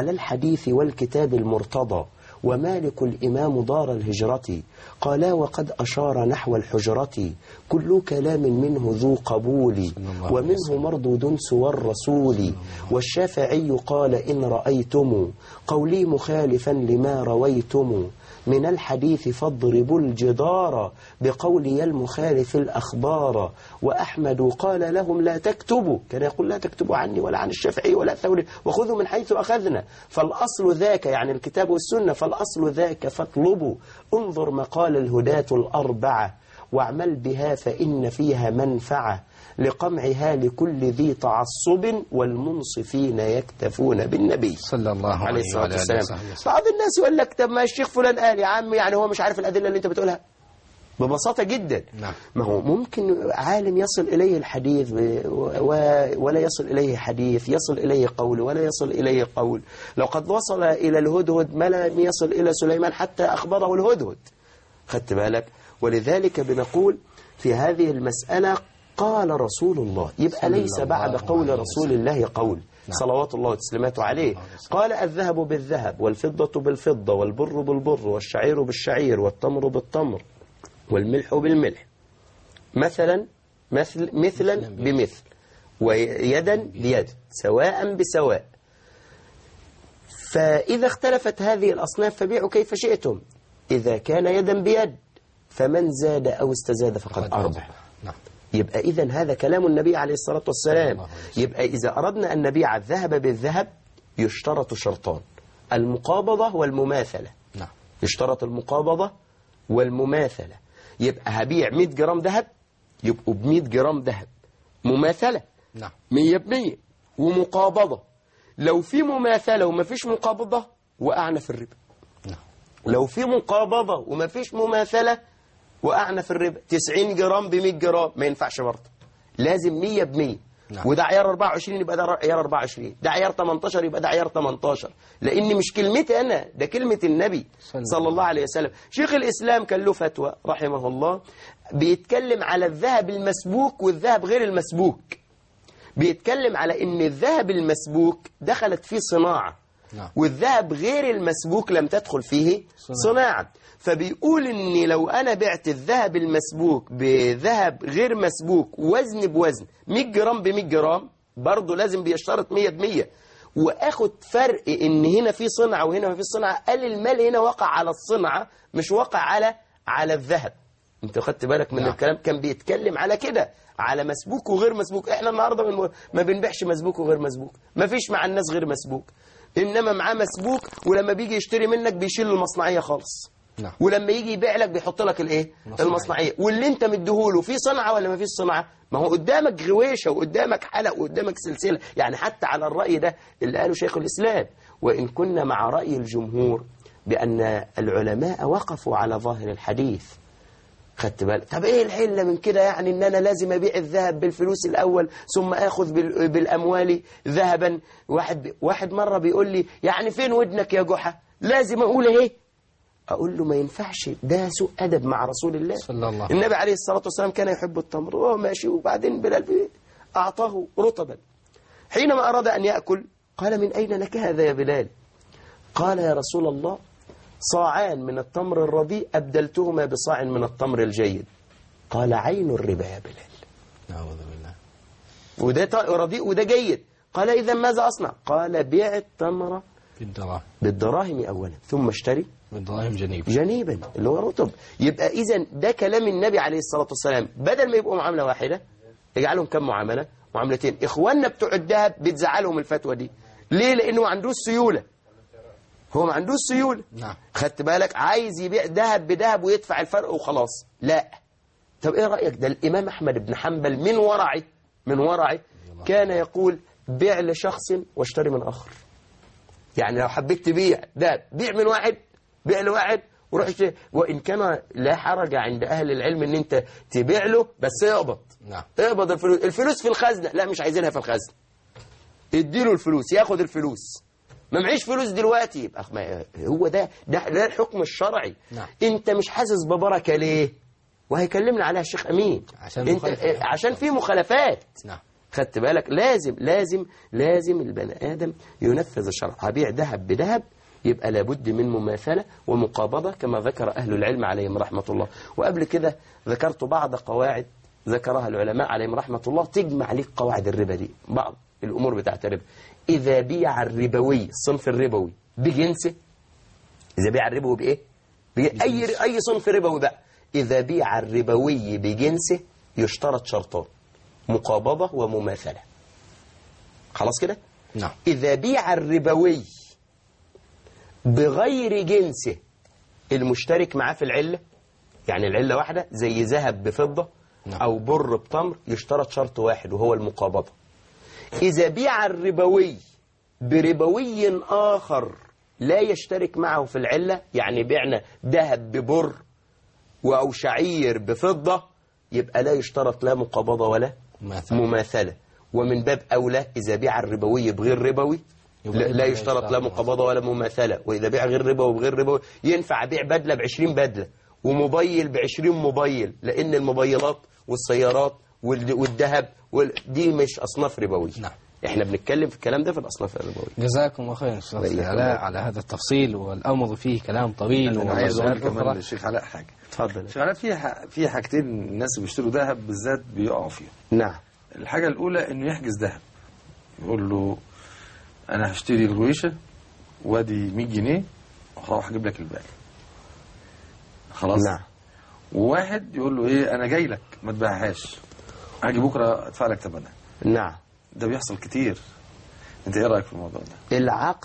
على الحديث والكتاب المرتضى ومالك الإمام دار الهجرة قالا وقد أشار نحو الحجرة كل كلام منه ذو قبول الله عليه ومنه مردود سوى الرسول والشافعي قال إن رأيتم قولي مخالفا لما رويتم من الحديث فاضربوا الجدار بقولي المخالف الأخبار وأحمد قال لهم لا تكتبوا كان يقول لا تكتبوا عني ولا عن الشافعي ولا الثوري وخذوا من حيث أخذنا فالأصل ذاك يعني الكتاب والسنة فالأصل ذاك فاطلبوا انظر مقال الهداة الأربعة واعمل بها فإن فيها منفعة لقمعها لكل ذي تعصب والمنصفين يكتفون بالنبي صلى الله عليه عليه الصلاة وعلى آله والسلام وصحبه وسلم بعض الناس يقول لك طب ما الشيخ فلان قال يا عم يعني هو مش عارف الأدلة اللي أنت بتقولها ببساطة جدا نعم. ما هو ممكن عالم يصل إليه الحديث ب- و- ولا يصل إليه حديث يصل إليه قول ولا يصل إليه قول لو قد وصل إلى الهدهد ما لم يصل إلى سليمان حتى أخبره الهدهد خدت بالك ولذلك بنقول في هذه المسألة قال رسول الله يبقى صلى ليس بعد الله قول عليه رسول الله قول صلوات الله وتسليماته عليه قال الذهب بالذهب والفضة بالفضة والبر بالبر والشعير بالشعير والتمر بالتمر والملح بالملح مثلا مثل مثلا بمثل ويدا بيد سواء بسواء فإذا اختلفت هذه الأصناف فبيعوا كيف شئتم إذا كان يدا بيد فمن زاد أو استزاد فقد أربح نعم يبقى إذا هذا كلام النبي عليه الصلاة والسلام الله عليه وسلم. يبقى إذا أردنا أن نبيع الذهب بالذهب يشترط شرطان المقابضة والمماثلة نعم يشترط المقابضة والمماثلة يبقى هبيع 100 جرام ذهب يبقوا ب 100 جرام ذهب مماثلة نعم 100 ب 100 ومقابضة لو في مماثلة وما فيش مقابضة وقعنا في الربا نعم لو في مقابضة وما فيش مماثلة وقعنا في الربا 90 جرام ب 100 جرام ما ينفعش برضه لازم 100 ب 100 نعم. وده عيار 24 يبقى ده عيار 24 ده عيار 18 يبقى ده عيار 18 لان مش كلمتي انا ده كلمة النبي صلى صلى الله عليه وسلم شيخ الاسلام كان له فتوى رحمه الله بيتكلم على الذهب المسبوك والذهب غير المسبوك بيتكلم على ان الذهب المسبوك دخلت فيه صناعة نعم. والذهب غير المسبوك لم تدخل فيه صناعة. صناعة فبيقول ان لو انا بعت الذهب المسبوك بذهب غير مسبوك وزن بوزن 100 جرام ب 100 جرام برضه لازم بيشترط 100 ب 100 واخد فرق ان هنا في صنعة وهنا ما في صنعة قال المال هنا وقع على الصنعة مش وقع على على الذهب انت خدت بالك من نعم. الكلام كان بيتكلم على كده على مسبوك وغير مسبوك احنا النهارده بن- ما بنبيعش مسبوك وغير مسبوك ما فيش مع الناس غير مسبوك انما معاه مسبوك ولما بيجي يشتري منك بيشيل المصنعيه خالص نعم. ولما يجي يبيع لك بيحط لك الايه المصنعية. المصنعيه واللي انت مديهوله في صنعه ولا ما فيش صنعه ما هو قدامك غويشه وقدامك حلق وقدامك سلسله يعني حتى على الراي ده اللي قاله شيخ الاسلام وان كنا مع راي الجمهور بان العلماء وقفوا على ظاهر الحديث خدت بالك طب ايه العله من كده يعني ان انا لازم ابيع الذهب بالفلوس الاول ثم اخذ بال- بالاموال ذهبا واحد بي- واحد مره بيقول لي يعني فين ودنك يا جحا لازم اقول ايه اقول له ما ينفعش ده سوء ادب مع رسول الله صلى الله النبي عليه الصلاه والسلام كان يحب التمر وهو ماشي وبعدين بلال اعطاه رطبا حينما اراد ان ياكل قال من اين لك هذا يا بلال قال يا رسول الله صاعان من التمر الرديء أبدلتهما بصاع من التمر الجيد قال عين الربا يا بلال أعوذ بالله وده ط- رديء وده جيد قال إذا ماذا أصنع قال بيع التمر بالدراهم بالدراهم أولا ثم اشتري بالدراهم جنيب جنيبا اللي هو رطب يبقى إذا ده كلام النبي عليه الصلاة والسلام بدل ما يبقوا معاملة واحدة يجعلهم كم معاملة معاملتين إخواننا بتوع الذهب بتزعلهم الفتوى دي ليه لأنه ما عندوش سيولة هو ما عندوش سيولة نعم خدت بالك عايز يبيع ذهب بذهب ويدفع الفرق وخلاص لا طب ايه رأيك ده الإمام أحمد بن حنبل من ورعه من ورعه كان يقول بيع لشخص واشتري من آخر يعني لو حبيت تبيع ده بيع من واحد بيع لواحد وروح اشتري وإن كان لا حرج عند أهل العلم إن أنت تبيع له بس اقبض نعم اقبض الفلوس الفلوس في الخزنة لا مش عايزينها في الخزنة اديله الفلوس ياخد الفلوس ما معيش فلوس دلوقتي يبقى ما هو ده ده, ده الحكم الشرعي نعم. انت مش حاسس ببركه ليه وهيكلمنا عليها الشيخ امين عشان انت مخالفة. عشان في مخالفات نعم خدت بالك لازم لازم لازم البني آدم ينفذ الشرع هبيع ذهب بذهب يبقى لابد من مماثلة ومقابضة كما ذكر أهل العلم عليهم رحمة الله وقبل كده ذكرت بعض قواعد ذكرها العلماء عليهم رحمة الله تجمع لك قواعد الربا دي بعض الأمور بتاعت الربا إذا بيع الربوي الصنف الربوي بجنسه إذا بيع الربوي بإيه؟ بي- أي أي صنف ربوي بقى إذا بيع الربوي بجنسه يشترط شرطان مقابضة ومماثلة خلاص كده؟ نعم إذا بيع الربوي بغير جنسه المشترك معاه في العلة يعني العلة واحدة زي ذهب بفضة نعم. أو بر بتمر يشترط شرط واحد وهو المقابضة إذا بيع الربوي بربوي آخر لا يشترك معه في العلة يعني بعنا ذهب ببر أو شعير بفضة يبقى لا يشترط لا مقابضة ولا مماثلة. مماثلة ومن باب أولى إذا بيع الربوي بغير ربوي يبقى لا, إذا لا لا يشترط لا يشترط مقابضة ولا مماثلة وإذا بيع غير ربوي بغير ربوي ينفع بيع بدلة بعشرين بدلة وموبايل بعشرين موبايل لأن الموبايلات والسيارات وال- والذهب وال- دي مش أصناف ربوية نعم. احنا بنتكلم في الكلام ده في الأصناف الربوية جزاكم الله خيرا استاذ وإياكم. علاء على هذا التفصيل والامر فيه كلام طويل انا عايز اقول ومسائل كمان اخرى للشيخ علاء حاجه اتفضل الشيخ علاء في ح- في حاجتين الناس اللي بيشتروا ذهب بالذات بيقعوا فيهم نعم الحاجه الاولى انه يحجز ذهب يقول له انا هشتري الغويشه وادي 100 جنيه وهروح اجيب لك الباقي خلاص نعم وواحد يقول له ايه انا جاي لك ما تبيعهاش هاجي بكره ادفع لك ثمنها نعم ده بيحصل كتير انت ايه رايك في الموضوع ده العقد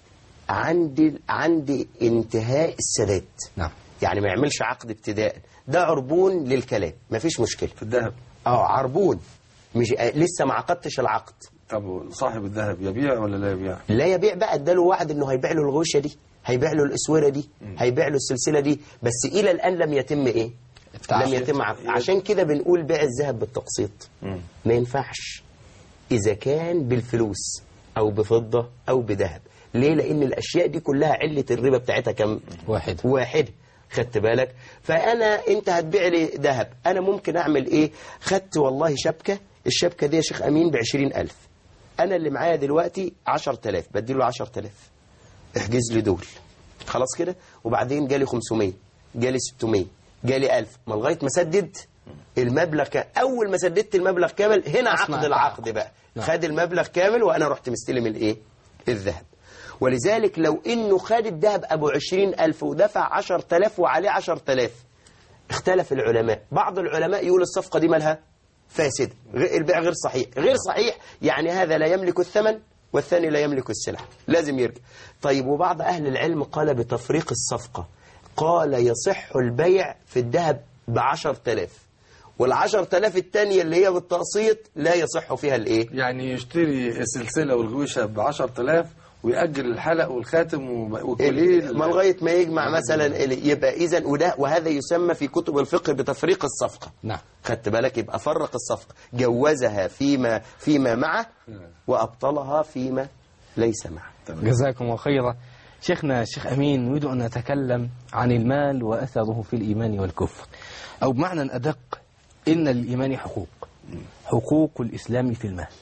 عندي عندي انتهاء السداد نعم يعني ما يعملش عقد ابتداء ده عربون للكلام ما فيش مشكلة في الذهب اه عربون مش آه، لسه ما عقدتش العقد طب صاحب الذهب يبيع ولا لا يبيع لا يبيع بقى اداله وعد انه هيبيع له الغوشه دي هيبيع له الاسوره دي هيبيع له السلسله دي بس الى الان لم يتم ايه التعاقد. لم يتم عقد عشان كده بنقول بيع الذهب بالتقسيط مم. ما ينفعش اذا كان بالفلوس او بفضه او بذهب ليه لان الاشياء دي كلها عله الربا بتاعتها كم واحد واحد خدت بالك فانا انت هتبيع لي ذهب انا ممكن اعمل ايه خدت والله شبكه الشبكه دي يا شيخ امين ب ألف انا اللي معايا دلوقتي 10000 بديله 10000 احجز لي دول خلاص كده وبعدين جالي 500 جالي 600 جالي 1000 ما لغايه ما سدد المبلغ كان اول ما سددت المبلغ كامل هنا أصنع عقد العقد بقى نعم. خد المبلغ كامل وانا رحت مستلم الايه الذهب ولذلك لو انه خد الذهب ابو عشرين الف ودفع عشر تلاف وعليه عشر تلاف اختلف العلماء بعض العلماء يقول الصفقة دي مالها فاسد غ- البيع غير صحيح غير صحيح يعني هذا لا يملك الثمن والثاني لا يملك السلعة لازم يرجع طيب وبعض أهل العلم قال بتفريق الصفقة قال يصح البيع في الذهب بعشر تلاف والعشر تلاف التانية اللي هي بالتقسيط لا يصح فيها الايه يعني يشتري السلسله والغويشه ب 10000 ويأجل الحلق والخاتم وب- والكوليه ما لغايه ما يجمع مثلا ال- يبقى اذا وده وهذا يسمى في كتب الفقه بتفريق الصفقه نعم خدت بالك يبقى فرق الصفقه جوزها فيما فيما معه وابطلها فيما ليس معه جزاكم الله خيرا شيخنا الشيخ أمين نريد أن نتكلم عن المال وأثره في الإيمان والكفر أو بمعنى أدق إن للإيمان حقوق حقوق الإسلام في المال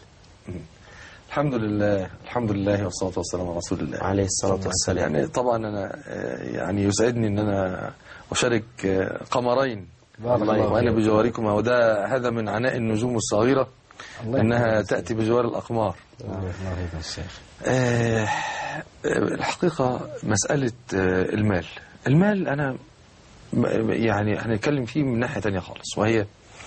الحمد لله الحمد لله والصلاه والسلام على رسول الله عليه الصلاه والسلام يعني طبعا انا آه، يعني يسعدني ان انا اشارك آه، قمرين بارك الله وانا فيك. بجواركما وده هذا من عناء النجوم الصغيره الله انها يحفظك. تاتي بجوار الاقمار الله يحفظك الشيخ آه، آه، الحقيقة مسألة آه، المال المال أنا م- يعني هنتكلم فيه من ناحية تانية خالص وهي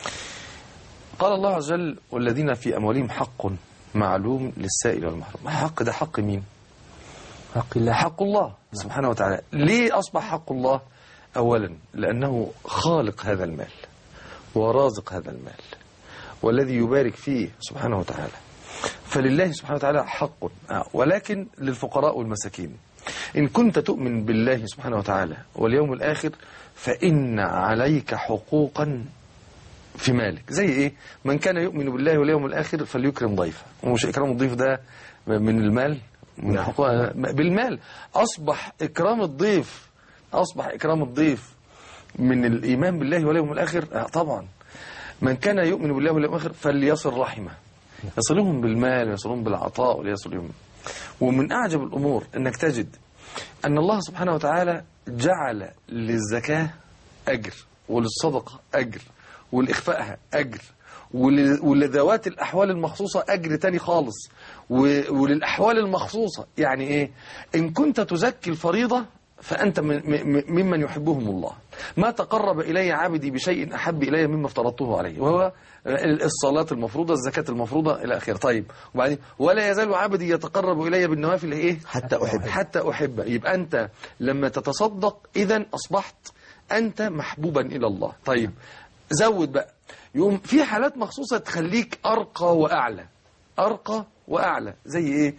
قال الله عز وجل والذين في أموالهم حق معلوم للسائل والمحروم حق ده حق مين حق الله حق الله سبحانه وتعالى ليه أصبح حق الله أولا لأنه خالق هذا المال ورازق هذا المال والذي يبارك فيه سبحانه وتعالى فلله سبحانه وتعالى حق آه، ولكن للفقراء والمساكين إن كنت تؤمن بالله سبحانه وتعالى واليوم الآخر فإن عليك حقوقا في مالك زي إيه من كان يؤمن بالله واليوم الآخر فليكرم ضيفه ومش إكرام الضيف ده من المال من حقوق بالمال أصبح إكرام الضيف أصبح إكرام الضيف من الإيمان بالله واليوم الآخر آه طبعا من كان يؤمن بالله واليوم الآخر فليصل رحمه يصلهم بالمال ويصلهم بالعطاء ويصلهم ومن أعجب الأمور أنك تجد أن الله سبحانه وتعالى جعل للزكاة أجر وللصدقة أجر ولإخفائها أجر ول- ولذوات الأحوال المخصوصة أجر تاني خالص و- وللأحوال المخصوصة يعني إيه إن كنت تزكي الفريضة فأنت من- م- م- ممن يحبهم الله ما تقرب إلي عبدي بشيء أحب إلي مما افترضته عليه وهو الصلاة المفروضة الزكاة المفروضة إلى آخره طيب وبعدين ولا يزال عبدي يتقرب إلي بالنوافل إيه حتى أحب حتى أحب يبقى أنت لما تتصدق إذا أصبحت أنت محبوبا إلى الله طيب زود بقى يوم في حالات مخصوصة تخليك أرقى وأعلى أرقى وأعلى زي إيه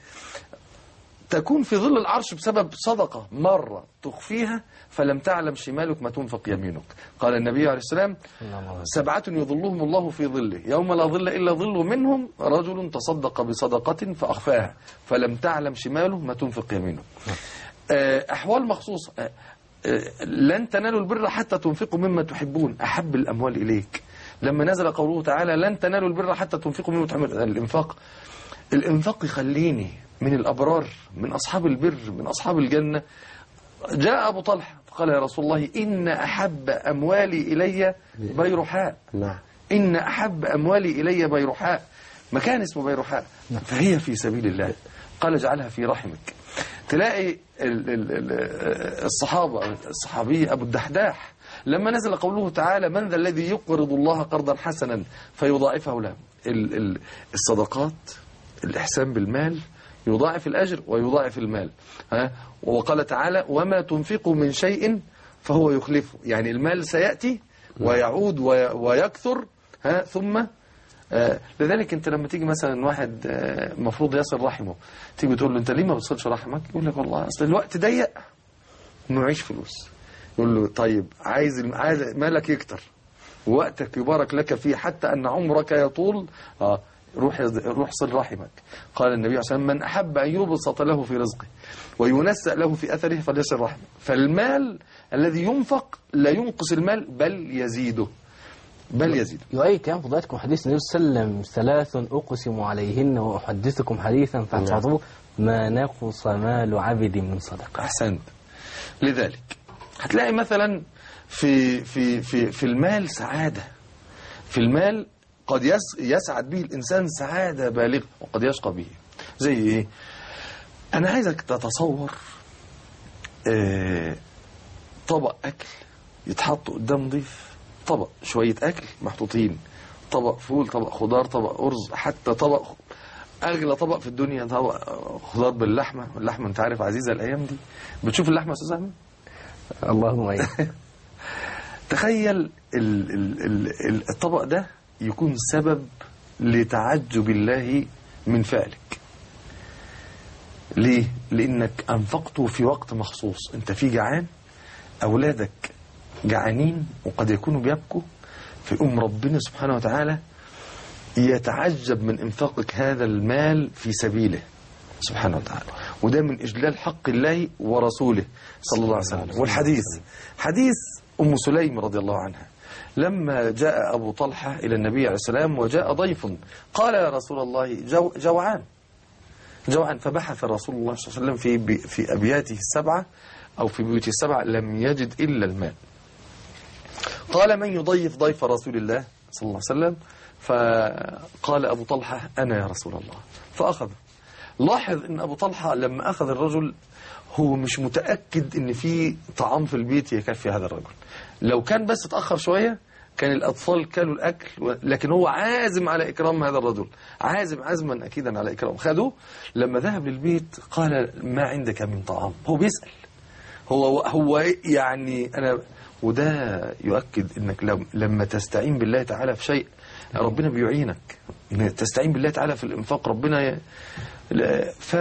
تكون في ظل العرش بسبب صدقة مرة تخفيها فلم تعلم شمالك ما تنفق يمينك قال النبي عليه السلام سبعة يظلهم الله في ظله يوم لا ظل إلا ظله منهم رجل تصدق بصدقة فأخفاها فلم تعلم شماله ما تنفق يمينه آه، أحوال مخصوصة آه، آه، لن تنالوا البر حتى تنفقوا مما تحبون أحب الأموال إليك لما نزل قوله تعالى لن تنالوا البر حتى تنفقوا مما تحبون الإنفاق الإنفاق يخليني من الأبرار من أصحاب البر من أصحاب الجنة جاء أبو طلحة فقال يا رسول الله إن أحب أموالي إلي بيرحاء نعم إن أحب أموالي إلي بيرحاء مكان اسمه بيرحاء فهي في سبيل الله قال اجعلها في رحمك تلاقي ال- ال- ال- الصحابة الصحابي أبو الدحداح لما نزل قوله تعالى من ذا الذي يقرض الله قرضا حسنا فيضاعفه له ال- ال- الصدقات الإحسان بالمال يضاعف الأجر ويضاعف المال ها وقال تعالى وما تنفقوا من شيء فهو يخلفه يعني المال سيأتي ويعود وي- ويكثر ها ثم آه، لذلك انت لما تيجي مثلا واحد آه، المفروض يصل رحمه تيجي تقول له انت ليه ما بتصلش رحمك يقول لك والله اصل الوقت ضيق معيش فلوس يقول له طيب عايز عايز مالك يكتر وقتك يبارك لك فيه حتى ان عمرك يطول اه روح روح صل رحمك قال النبي عليه الصلاه والسلام من احب ان يبسط له في رزقه وينسأ له في اثره فليصل رحمه فالمال الذي ينفق لا ينقص المال بل يزيده بل يزيده يؤيد كلام فضلاتكم حديث النبي صلى الله عليه وسلم ثلاث أقسم عليهن وأحدثكم حديثا فاحفظوه ما نقص مال عبد من صدقة أحسنت لذلك هتلاقي مثلا في في في في المال سعادة في المال قد يس يسعد به الإنسان سعادة بالغة وقد يشقى به زي إيه أنا عايزك تتصور آه، طبق أكل يتحط قدام ضيف طبق شوية أكل محطوطين طبق فول طبق خضار طبق أرز حتى طبق أغلى طبق في الدنيا طبق خضار باللحمة واللحمة أنت عارف عزيزة الأيام دي بتشوف اللحمة يا أستاذ أحمد اللهم أيد تخيل ال ال ال ال- الطبق ده يكون سبب لتعجب الله من فعلك ليه؟ لأنك أنفقته في وقت مخصوص أنت في جعان أولادك جعانين وقد يكونوا بيبكوا فيقوم ربنا سبحانه وتعالى يتعجب من انفاقك هذا المال في سبيله سبحانه وتعالى وده من إجلال حق الله ورسوله صلى الله عليه وسلم والحديث حديث أم سليم رضي الله عنها لما جاء أبو طلحة إلى النبي عليه السلام وجاء ضيف قال يا رسول الله جو جوعان جوعا فبحث رسول الله صلى الله عليه وسلم في بي- في أبياته السبعة أو في بيوته السبعة لم يجد إلا الماء قال من يضيف ضيف رسول الله صلى الله عليه وسلم فقال أبو طلحة أنا يا رسول الله فأخذ لاحظ أن أبو طلحة لما أخذ الرجل هو مش متأكد أن في طعام في البيت يكفي هذا الرجل لو كان بس اتأخر شوية كان الأطفال كلوا الأكل و- لكن هو عازم على إكرام هذا الرجل عازم عزما أكيدا على إكرام خدوه لما ذهب للبيت قال ما عندك من طعام هو بيسأل هو هو يعني أنا وده يؤكد أنك لم- لما تستعين بالله تعالى في شيء ربنا بيعينك إن تستعين بالله تعالى في الإنفاق ربنا ي... لا- ف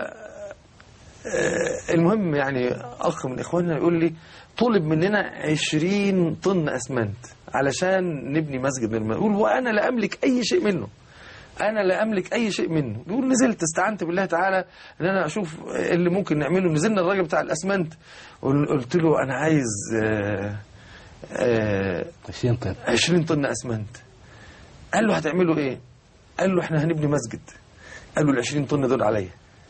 آه، المهم يعني أخ من إخواننا يقول لي طلب مننا 20 طن أسمنت علشان نبني مسجد من الماء يقول وأنا لا أملك أي شيء منه أنا لا أملك أي شيء منه بيقول نزلت استعنت بالله تعالى إن أنا أشوف اللي ممكن نعمله نزلنا الراجل بتاع الأسمنت قل- قلت له أنا عايز آه، آه، 20 طن 20 طن أسمنت قال له هتعملوا إيه قال له احنا هنبني مسجد قال له ال 20 طن دول عليا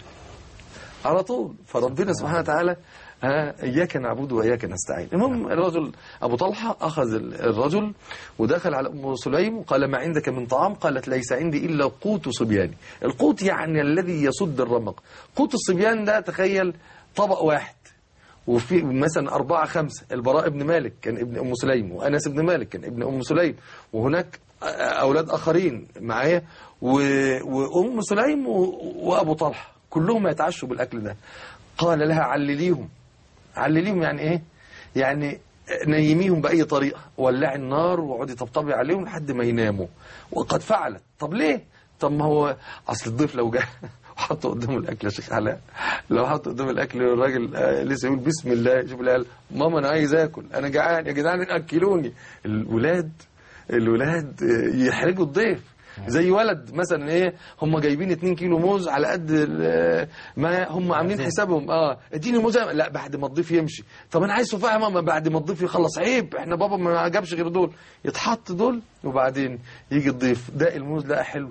على طول فربنا سبحانه وتعالى ها اياك نعبد واياك نستعين المهم الرجل ابو طلحه اخذ ال- الرجل ودخل على ام سليم وقال ما عندك من طعام قالت ليس عندي الا قوت صبياني القوت يعني الذي يسد الرمق قوت الصبيان ده تخيل طبق واحد وفي مثلا أربعة خمسة البراء بن مالك كان ابن أم سليم وأنس بن مالك كان ابن أم سليم وهناك أولاد آخرين معايا و- وأم سليم و- وأبو طلحة كلهم يتعشوا بالأكل ده قال لها علليهم علليهم يعني إيه يعني نيميهم بأي طريقة ولعي النار وقعدي طبطبي عليهم لحد ما يناموا وقد فعلت طب ليه طب ما هو أصل الضيف لو جه وحط قدامه الاكل يا شيخ علاء لو حط قدامه الاكل الراجل آه، لسه يقول بسم الله شوف العيال ماما انا عايز اكل انا جعان يا جدعان اكلوني الولاد الولاد آه، يحرجوا الضيف زي ولد مثلا ايه هم جايبين 2 كيلو موز على قد ال- ما هم عاملين حسابهم اه اديني موز لا بعد ما الضيف يمشي طب انا عايز تفاحه يا ماما بعد ما الضيف يخلص عيب احنا بابا ما جابش غير دول يتحط دول وبعدين يجي الضيف ده الموز لا حلو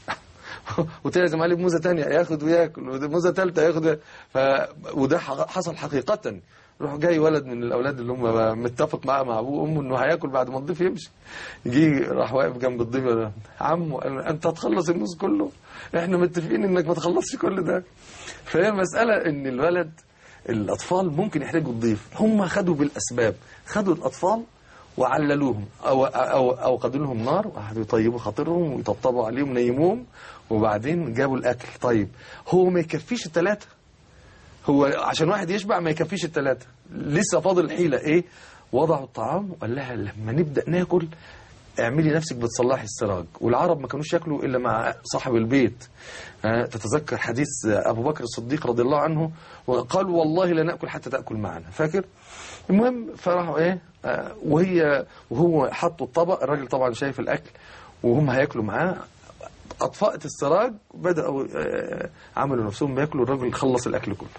وتلزم عليه بموزه تانية ياخد وياكل وموزه ثالثه ياخد وياكل. ف... وده ح- حصل حقيقه روح جاي ولد من الاولاد اللي هم متفق معاه مع ابوه وامه انه هياكل بعد ما الضيف يمشي يجي راح واقف جنب الضيف يقول له، عمو قال له، انت هتخلص الموز كله احنا متفقين انك ما تخلصش كل ده فهي مساله ان الولد الاطفال ممكن يحرجوا الضيف هم خدوا بالاسباب خدوا الاطفال وعللوهم او او او قدوا لهم نار وقعدوا يطيبوا خاطرهم ويطبطبوا عليهم ونيموهم وبعدين جابوا الاكل طيب هو ما يكفيش الثلاثه هو عشان واحد يشبع ما يكفيش الثلاثه لسه فاضل حيله ايه وضعوا الطعام وقال لها لما نبدا ناكل اعملي نفسك بتصلحي السراج والعرب ما كانوش ياكلوا الا مع صاحب البيت آه، تتذكر حديث ابو بكر الصديق رضي الله عنه وقال والله لا ناكل حتى تاكل معنا فاكر المهم فراحوا ايه آه، وهي وهو حطوا الطبق الراجل طبعا شايف الاكل وهم هياكلوا معاه اطفأت السراج بداوا آه، عملوا نفسهم بياكلوا الراجل خلص الاكل كله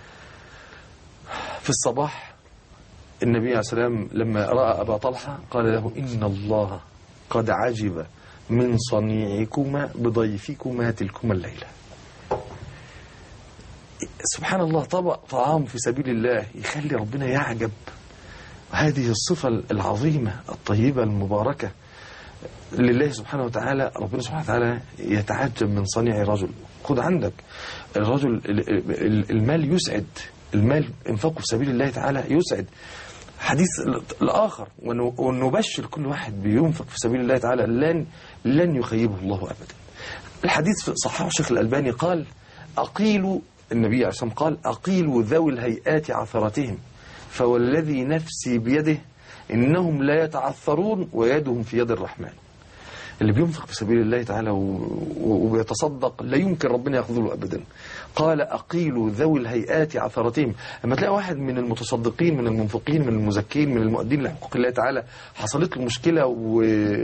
في الصباح النبي عليه السلام لما راى ابا طلحه قال له ان الله قد عجب من صنيعكما بضيفكما تلكما الليله سبحان الله طبق طعام في سبيل الله يخلي ربنا يعجب هذه الصفة العظيمة الطيبة المباركة لله سبحانه وتعالى ربنا سبحانه وتعالى يتعجب من صنيع رجل خد عندك الرجل ال- ال- المال يسعد المال انفاقه في سبيل الله تعالى يسعد حديث الآخر ون- ونبشر كل واحد بينفق في سبيل الله تعالى لن لن يخيبه الله أبدا الحديث في صححه الشيخ الألباني قال أقيلوا النبي عليه الصلاة والسلام قال أقيلوا ذوي الهيئات عثرتهم فوالذي نفسي بيده إنهم لا يتعثرون ويدهم في يد الرحمن اللي بينفق في سبيل الله تعالى و- و- وبيتصدق لا يمكن ربنا يخذله أبدا قال أقيلوا ذوي الهيئات عثرتهم أما تلاقي واحد من المتصدقين من المنفقين من المزكين من المؤدين لحقوق الله تعالى حصلت له مشكلة و...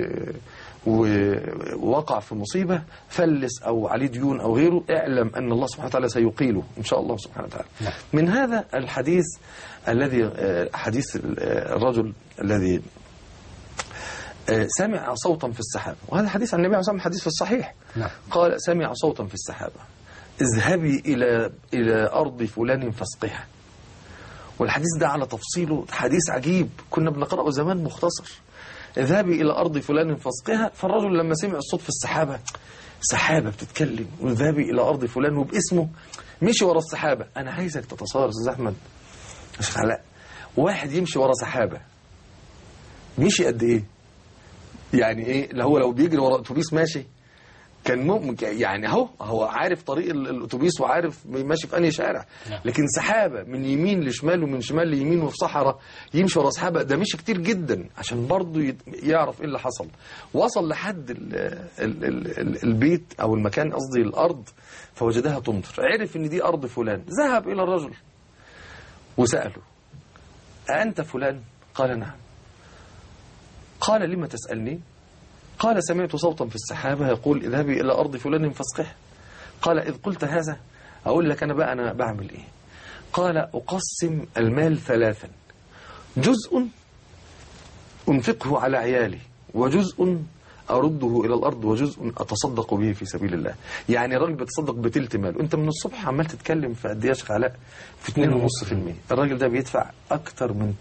ووقع في مصيبة فلس أو عليه ديون أو غيره اعلم أن الله سبحانه وتعالى سيقيله إن شاء الله سبحانه وتعالى من هذا الحديث الذي آه، حديث آه، الرجل الذي آه، سمع صوتا في السحاب وهذا حديث عن النبي عليه الصلاة والسلام حديث في الصحيح نعم. قال سمع صوتا في السحابة اذهبي إلى إلى أرض فلان فاسقها والحديث ده على تفصيله حديث عجيب كنا بنقرأه زمان مختصر اذهبي إلى أرض فلان فاسقها فالرجل لما سمع الصوت في السحابة سحابة بتتكلم واذهبي إلى أرض فلان وباسمه مشي ورا السحابة أنا عايزك تتصور يا أستاذ أحمد يا شيخ علاء واحد يمشي ورا سحابة مشي قد إيه؟ يعني إيه؟ اللي هو لو بيجري ورا أتوبيس ماشي كان ممكن يعني اهو هو عارف طريق ال- الاتوبيس وعارف ماشي في انهي شارع لكن سحابه من يمين لشمال ومن شمال ليمين وفي صحراء يمشي ورا سحابه ده مشي كتير جدا عشان برضه يت- يعرف ايه اللي حصل وصل لحد ال ال ال ال البيت او المكان قصدي الارض فوجدها تمطر عرف ان دي ارض فلان ذهب الى الرجل وساله أأنت فلان قال نعم قال لما تسألني قال سمعت صوتا في السحابة يقول اذهبي إلى أرض فلان فاسقه قال إذ قلت هذا أقول لك أنا بقى أنا بعمل إيه قال أقسم المال ثلاثا جزء أنفقه على عيالي وجزء أرده إلى الأرض وجزء أتصدق به في سبيل الله يعني الراجل بيتصدق بتلت ماله أنت من الصبح عمال تتكلم في قد إيه يا شيخ علاء في 2.5% الراجل ده بيدفع أكتر من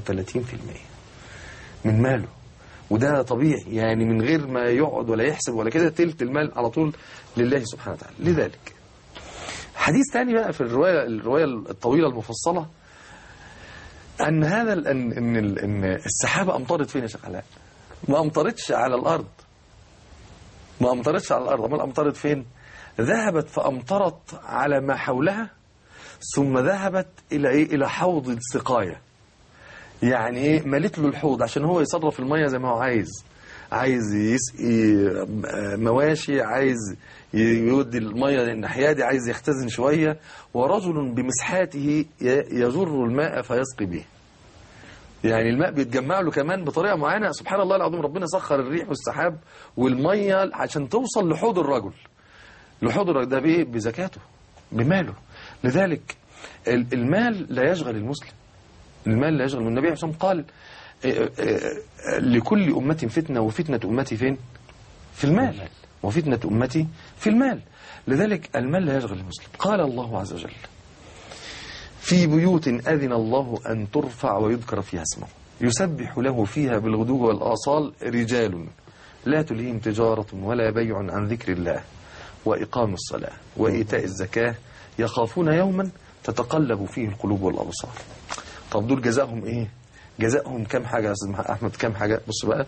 33% من ماله وده طبيعي يعني من غير ما يقعد ولا يحسب ولا كده تلت المال على طول لله سبحانه وتعالى لذلك حديث تاني بقى في الرواية الرواية الطويلة المفصلة أن هذا ال- أن أن ال- أن السحابة أمطرت فين يا شيخ علاء؟ ما أمطرتش على الأرض ما أمطرتش على الأرض أمال أمطرت فين؟ ذهبت فأمطرت على ما حولها ثم ذهبت إلى إيه؟ إلى حوض السقاية يعني إيه ملت له الحوض عشان هو يصرف المية زي ما هو عايز عايز يسقي مواشي عايز يودي المية الناحية دي عايز يختزن شوية ورجل بمسحاته ي- يجر الماء فيسقي به يعني الماء بيتجمع له كمان بطريقة معينة سبحان الله العظيم ربنا سخر الريح والسحاب والمية عشان توصل لحوض الرجل لحوض الرجل ده بإيه؟ بزكاته بماله لذلك ال- المال لا يشغل المسلم المال لا يشغل النبي عليه الصلاة والسلام قال آه، آه، لكل أمة فتنة وفتنة أمتي فين في المال وفتنة أمتي في المال لذلك المال لا يشغل المسلم قال الله عز وجل في بيوت أذن الله أن ترفع ويذكر فيها اسمه يسبح له فيها بالغدو والآصال رجال لا تلهيهم تجارة ولا بيع عن ذكر الله وإقام الصلاة وإيتاء الزكاة يخافون يوما تتقلب فيه القلوب والأبصار طب دول جزاءهم إيه جزاءهم كم حاجة يا أستاذ مح- أحمد كم حاجة بص بقى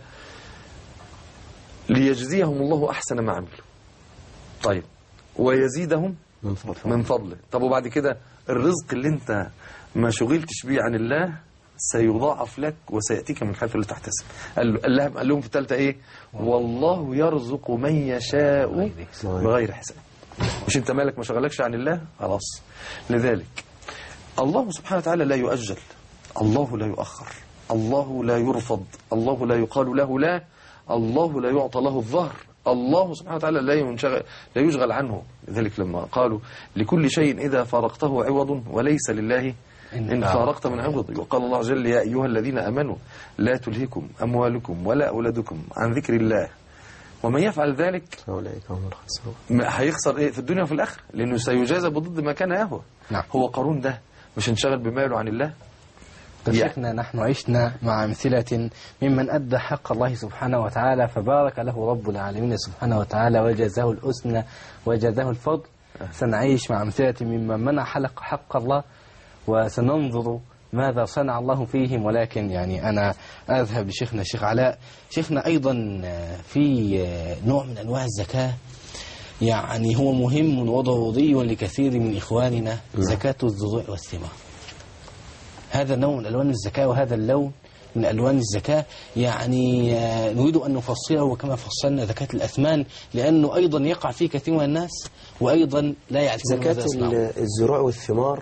ليجزيهم الله أحسن ما عملوا طيب ويزيدهم من فضل من فضله طب وبعد كده الرزق اللي انت ما شغلتش بيه عن الله سيضاعف لك وسيأتيك من حيث لا تحتسب قال له- قال لهم قال لهم في الثالثة ايه والله يرزق من يشاء بغير حساب مش انت مالك ما شغلكش عن الله خلاص لذلك الله سبحانه وتعالى لا يؤجل الله لا يؤخر الله لا يرفض الله لا يقال له لا الله لا يعطى له الظهر الله سبحانه وتعالى لا ينشغل لا يشغل عنه لذلك لما قالوا لكل شيء إذا فارقته عوض وليس لله إن فارقت من عوض وقال الله عز وجل يا أيها الذين أمنوا لا تلهكم أموالكم ولا أولادكم عن ذكر الله ومن يفعل ذلك أولئك هم الخاسرون ما هيخسر ايه في الدنيا وفي الاخره لانه سيجازى بضد ما كان يهوى نعم. هو قارون ده مش انشغل بماله عن الله طيب يا- شيخنا نحن عشنا مع أمثلة ممن أدى حق الله سبحانه وتعالى فبارك له رب العالمين سبحانه وتعالى وجزاه الحسنى وجزاه الفضل سنعيش مع أمثلة ممن منع حلق حق الله وسننظر ماذا صنع الله فيهم ولكن يعني أنا أذهب لشيخنا الشيخ علاء شيخنا أيضا في نوع من أنواع الزكاة يعني هو مهم وضروري لكثير من إخواننا زكاة الزروع والثمار هذا نوع من ألوان الزكاة وهذا اللون من ألوان الزكاة يعني آه، نريد أن نفصله كما فصلنا زكاة الأثمان لأنه أيضا يقع فيه كثير من الناس وأيضا لا يعرفون زكاة ماذا يصنعون ال- الزروع والثمار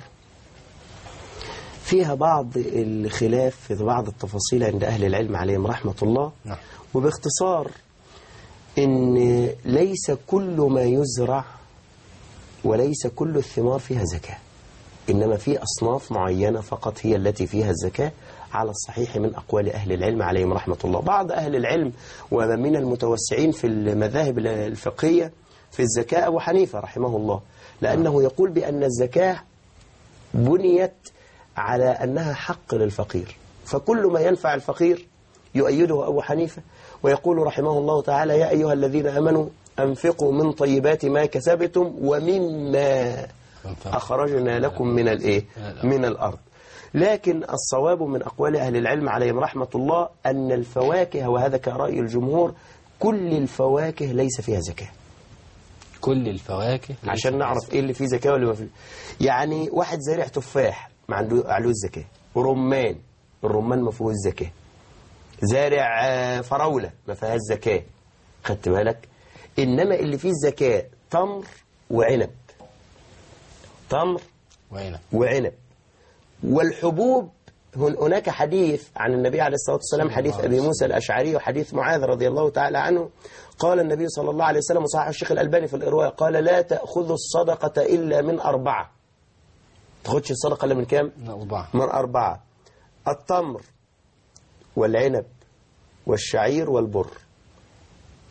فيها بعض الخلاف في بعض التفاصيل عند أهل العلم عليهم رحمة الله نعم. وباختصار إن ليس كل ما يزرع وليس كل الثمار فيها زكاة إنما في أصناف معينة فقط هي التي فيها الزكاة على الصحيح من أقوال أهل العلم عليهم رحمة الله بعض أهل العلم ومن المتوسعين في المذاهب الفقهية في الزكاة أبو حنيفة رحمه الله لأنه يقول بأن الزكاة بنيت على أنها حق للفقير فكل ما ينفع الفقير يؤيده أبو حنيفة ويقول رحمه الله تعالى يا أيها الذين أمنوا أنفقوا من طيبات ما كسبتم ومما أخرجنا لكم من الإيه من الأرض لكن الصواب من أقوال أهل العلم عليهم رحمة الله أن الفواكه وهذا كرأي الجمهور كل الفواكه ليس فيها زكاة كل الفواكه ليس عشان فيها نعرف ايه اللي فيه زكاة واللي ما فيه يعني واحد زارع تفاح ما عنده عليه الزكاة رمان الرمان ما فيهوش زكاة زارع آه، فراولة ما فيهاش زكاة خدت بالك انما اللي فيه الزكاة تمر وعنب تمر وين وعنب والحبوب هن- هناك حديث عن النبي عليه الصلاة والسلام حديث أبي موسى الأشعري وحديث معاذ رضي الله تعالى عنه قال النبي صلى الله عليه وسلم وصحح الشيخ الألباني في الإرواء قال لا تأخذوا الصدقة إلا من أربعة تاخدش الصدقة إلا من كام؟ من أربعة من أربعة التمر والعنب والشعير والبر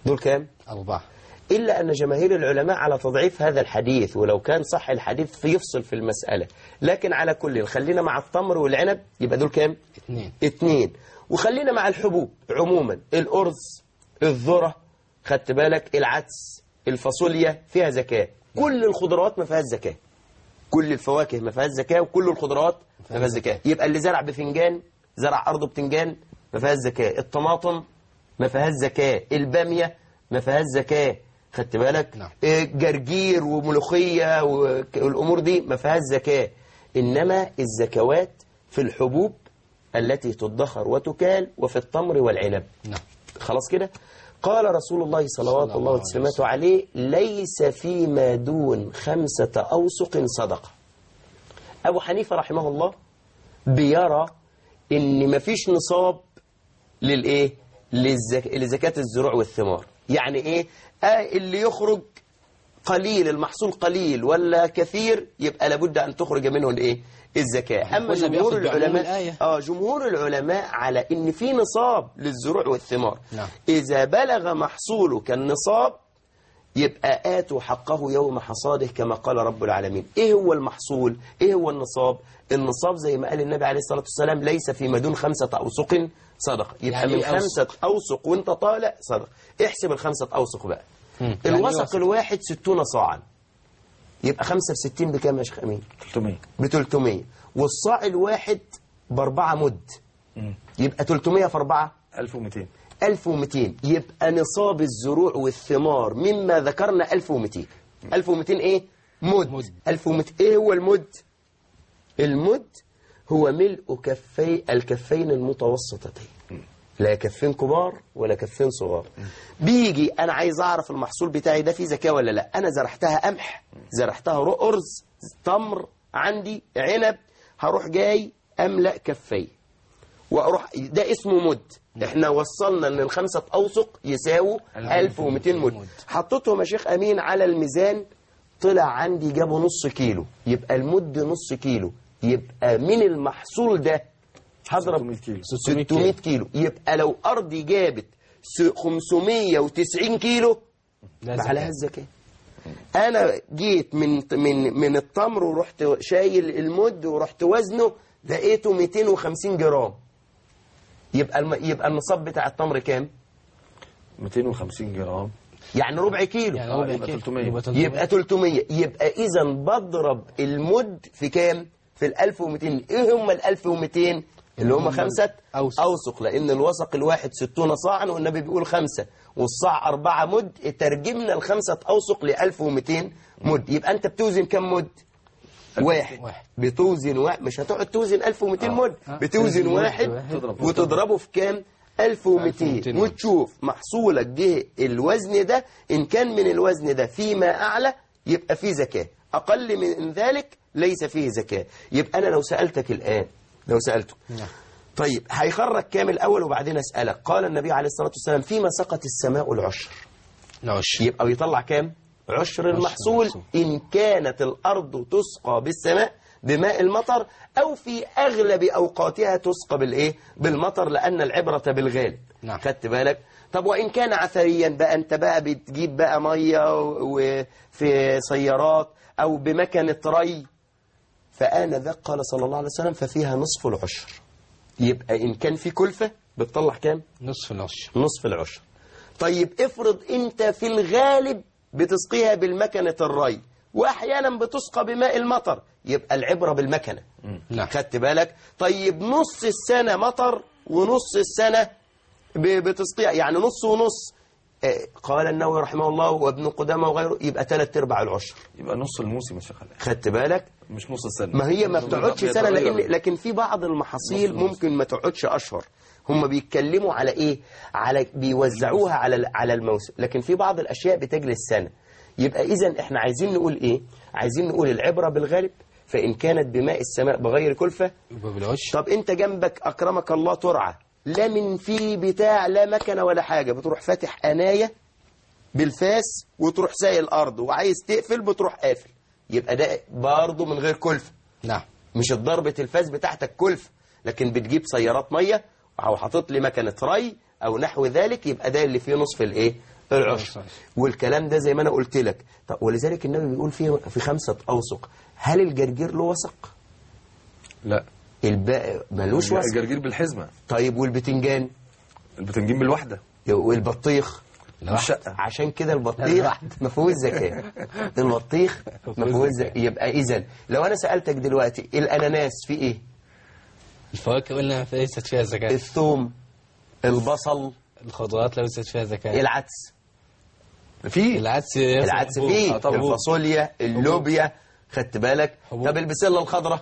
دول كام أربعة إلا أن جماهير العلماء على تضعيف هذا الحديث ولو كان صح الحديث فيفصل في المسألة لكن على كل خلينا مع التمر والعنب يبقى دول كام اثنين اتنين وخلينا مع الحبوب عموما الأرز الذرة خدت بالك العدس الفاصوليا فيها زكاة كل الخضروات ما فيهاش زكاة كل الفواكه ما فيهاش زكاة وكل الخضروات ما فيهاش زكاة يبقى اللي زرع بفنجان زرع أرضه بتنجان ما فيهاش زكاة الطماطم ما فيهاش زكاة البامية ما فيهاش زكاة خدت بالك نعم. إيه، جرجير وملوخية وك- والأمور دي ما فيهاش زكاة إنما الزكوات في الحبوب التي تدخر وتكال وفي التمر والعنب نعم خلاص كده قال رسول الله صلوات صلى الله الله وسلامته عليه ليس فيما دون خمسة أوسق صدقة أبو حنيفة رحمه الله بيرى إن مفيش نصاب للإيه للزك... لزكاة الزروع والثمار يعني إيه آه اللي يخرج قليل المحصول قليل ولا كثير يبقى لابد أن تخرج منه الإيه الزكاة أما قلنا جمهور بياخد بعموم العلماء الآية. آه جمهور العلماء على إن في نصاب للزروع والثمار نعم. إذا بلغ محصوله كالنصاب يبقى آتوا حقه يوم حصاده كما قال رب العالمين إيه هو المحصول إيه هو النصاب النصاب زي ما قال النبي عليه الصلاة والسلام ليس في مدون خمسة أوسق صدقة يبقى يعني من إيه أوسق؟ خمسة أوسق وانت طالع صدقة احسب الخمسة أوسق بقى مم. يعني الوسق وسق. الواحد ستون صاعا يبقى خمسة في ستين بكام يا شيخ أمين 300 ب 300 والصاع الواحد بأربعة مد يبقى 300 في أربعة 1200 1200 يبقى نصاب الزروع والثمار مما ذكرنا 1200 1200 ايه مد مد. 1200 ايه هو المد المد هو ملء كفي الكفين المتوسطتين لا كفين كبار ولا كفين صغار بيجي انا عايز اعرف المحصول بتاعي ده فيه زكاه ولا لا انا زرعتها قمح زرعتها ارز تمر عندي عنب هروح جاي املا كفي واروح ده اسمه مد احنا وصلنا ان الخمسه اوسق يساووا 1200 مد حطيتهم يا شيخ امين على الميزان طلع عندي جابوا نص كيلو يبقى المد نص كيلو يبقى من المحصول ده هضرب 600 كيلو 600 كيلو يبقى لو ارضي جابت س- 590 كيلو لا ما زكاة. عليها الزكاه انا جيت من من من التمر ورحت شايل المد ورحت وزنه لقيته 250 جرام يبقى الم... يبقى النصاب بتاع التمر كام 250 جرام يعني ربع كيلو يعني آه، ربع يبقى كيلو. 300. يبقى 300 يبقى 300 يبقى اذا بضرب المد في كام في ال 1200 ايه هم ال 1200 اللي هم خمسة أوسق. أوسق لأن الوسق الواحد 60 صاعا والنبي بيقول خمسة والصاع أربعة مد ترجمنا الخمسة أوسق ل 1200 مد يبقى أنت بتوزن كم مد؟ واحد واحد. بتوزن واحد مش هتقعد توزن 1200 مد آه. بتوزن توزن واحد واحد. تضرب. وتضربه في كام 1200 1200 وتشوف محصولك جه الوزن ده إن كان من الوزن ده فيما أعلى يبقى فيه زكاة أقل من ذلك ليس فيه زكاة يبقى أنا لو سألتك الآن لو سألتك نعم. طيب هيخرج كام الأول وبعدين أسألك قال النبي عليه الصلاة والسلام فيما سقط السماء العشر العشر يبقى بيطلع كام عشر المحصول المحصول. إن كانت الأرض تسقى بالسماء بماء المطر أو في أغلب أوقاتها تسقى بالإيه بالمطر لأن العبرة بالغالب نعم. خدت بالك طب وإن كان عثريا بقى أنت بقى بتجيب بقى مية وفي سيارات أو بمكنة ري فآنذاك قال صلى الله عليه وسلم ففيها نصف العشر يبقى إن كان في كلفة بتطلع كام نصف العشر نصف العشر طيب افرض انت في الغالب بتسقيها بالمكنة الري واحيانا بتسقى بماء المطر يبقى العبرة بالمكنة نعم. خدت بالك طيب نص السنة مطر ونص السنة ب- بتسقيها يعني نص ونص آه، قال النووي رحمه الله وابن قدامة وغيره يبقى ثلاث ارباع العشر يبقى نص الموسم يا شيخ علاء خدت بالك مش نص السنة ما هي ما بتقعدش سنة لأن بيتغير. لكن في بعض المحاصيل ممكن ما تقعدش أشهر هم بيتكلموا على إيه على بيوزعوها على ال- على الموسم لكن في بعض الأشياء بتجلس سنة يبقى إذا إحنا عايزين نقول إيه عايزين نقول العبرة بالغالب فإن كانت بماء السماء بغير كلفة يبقى بالعشر طب أنت جنبك أكرمك الله ترعى لا من في بتاع لا مكنة ولا حاجة بتروح فاتح أناية بالفاس وتروح سايق الأرض وعايز تقفل بتروح قافل يبقى ده برضه من غير كلفة نعم مش ضربة الفاس بتاعتك كلفة لكن بتجيب سيارات مية أو حاطط لي مكنة ري أو نحو ذلك يبقى ده اللي فيه نصف الإيه العشر والكلام ده زي ما انا قلت لك طب ولذلك النبي بيقول فيه في خمسة أوسق هل الجرجير له وسق لا الباقي ملوش وسق الجرجير بالحزمة طيب والبتنجان البتنجين بالوحدة والبطيخ بالشقة عشان كده البطيخ ما فيهوش زكاة البطيخ ما فيهوش زكاة يبقى إذا لو أنا سألتك دلوقتي الأناناس فيه إيه الفواكه قلنا ليست فيها زكاة الثوم البصل الخضروات ليست فيها زكاة العدس في العدس العدس حبوب. فيه آه، طبعا. الفاصوليا اللوبيا خدت بالك حبوب. طب البسله الخضراء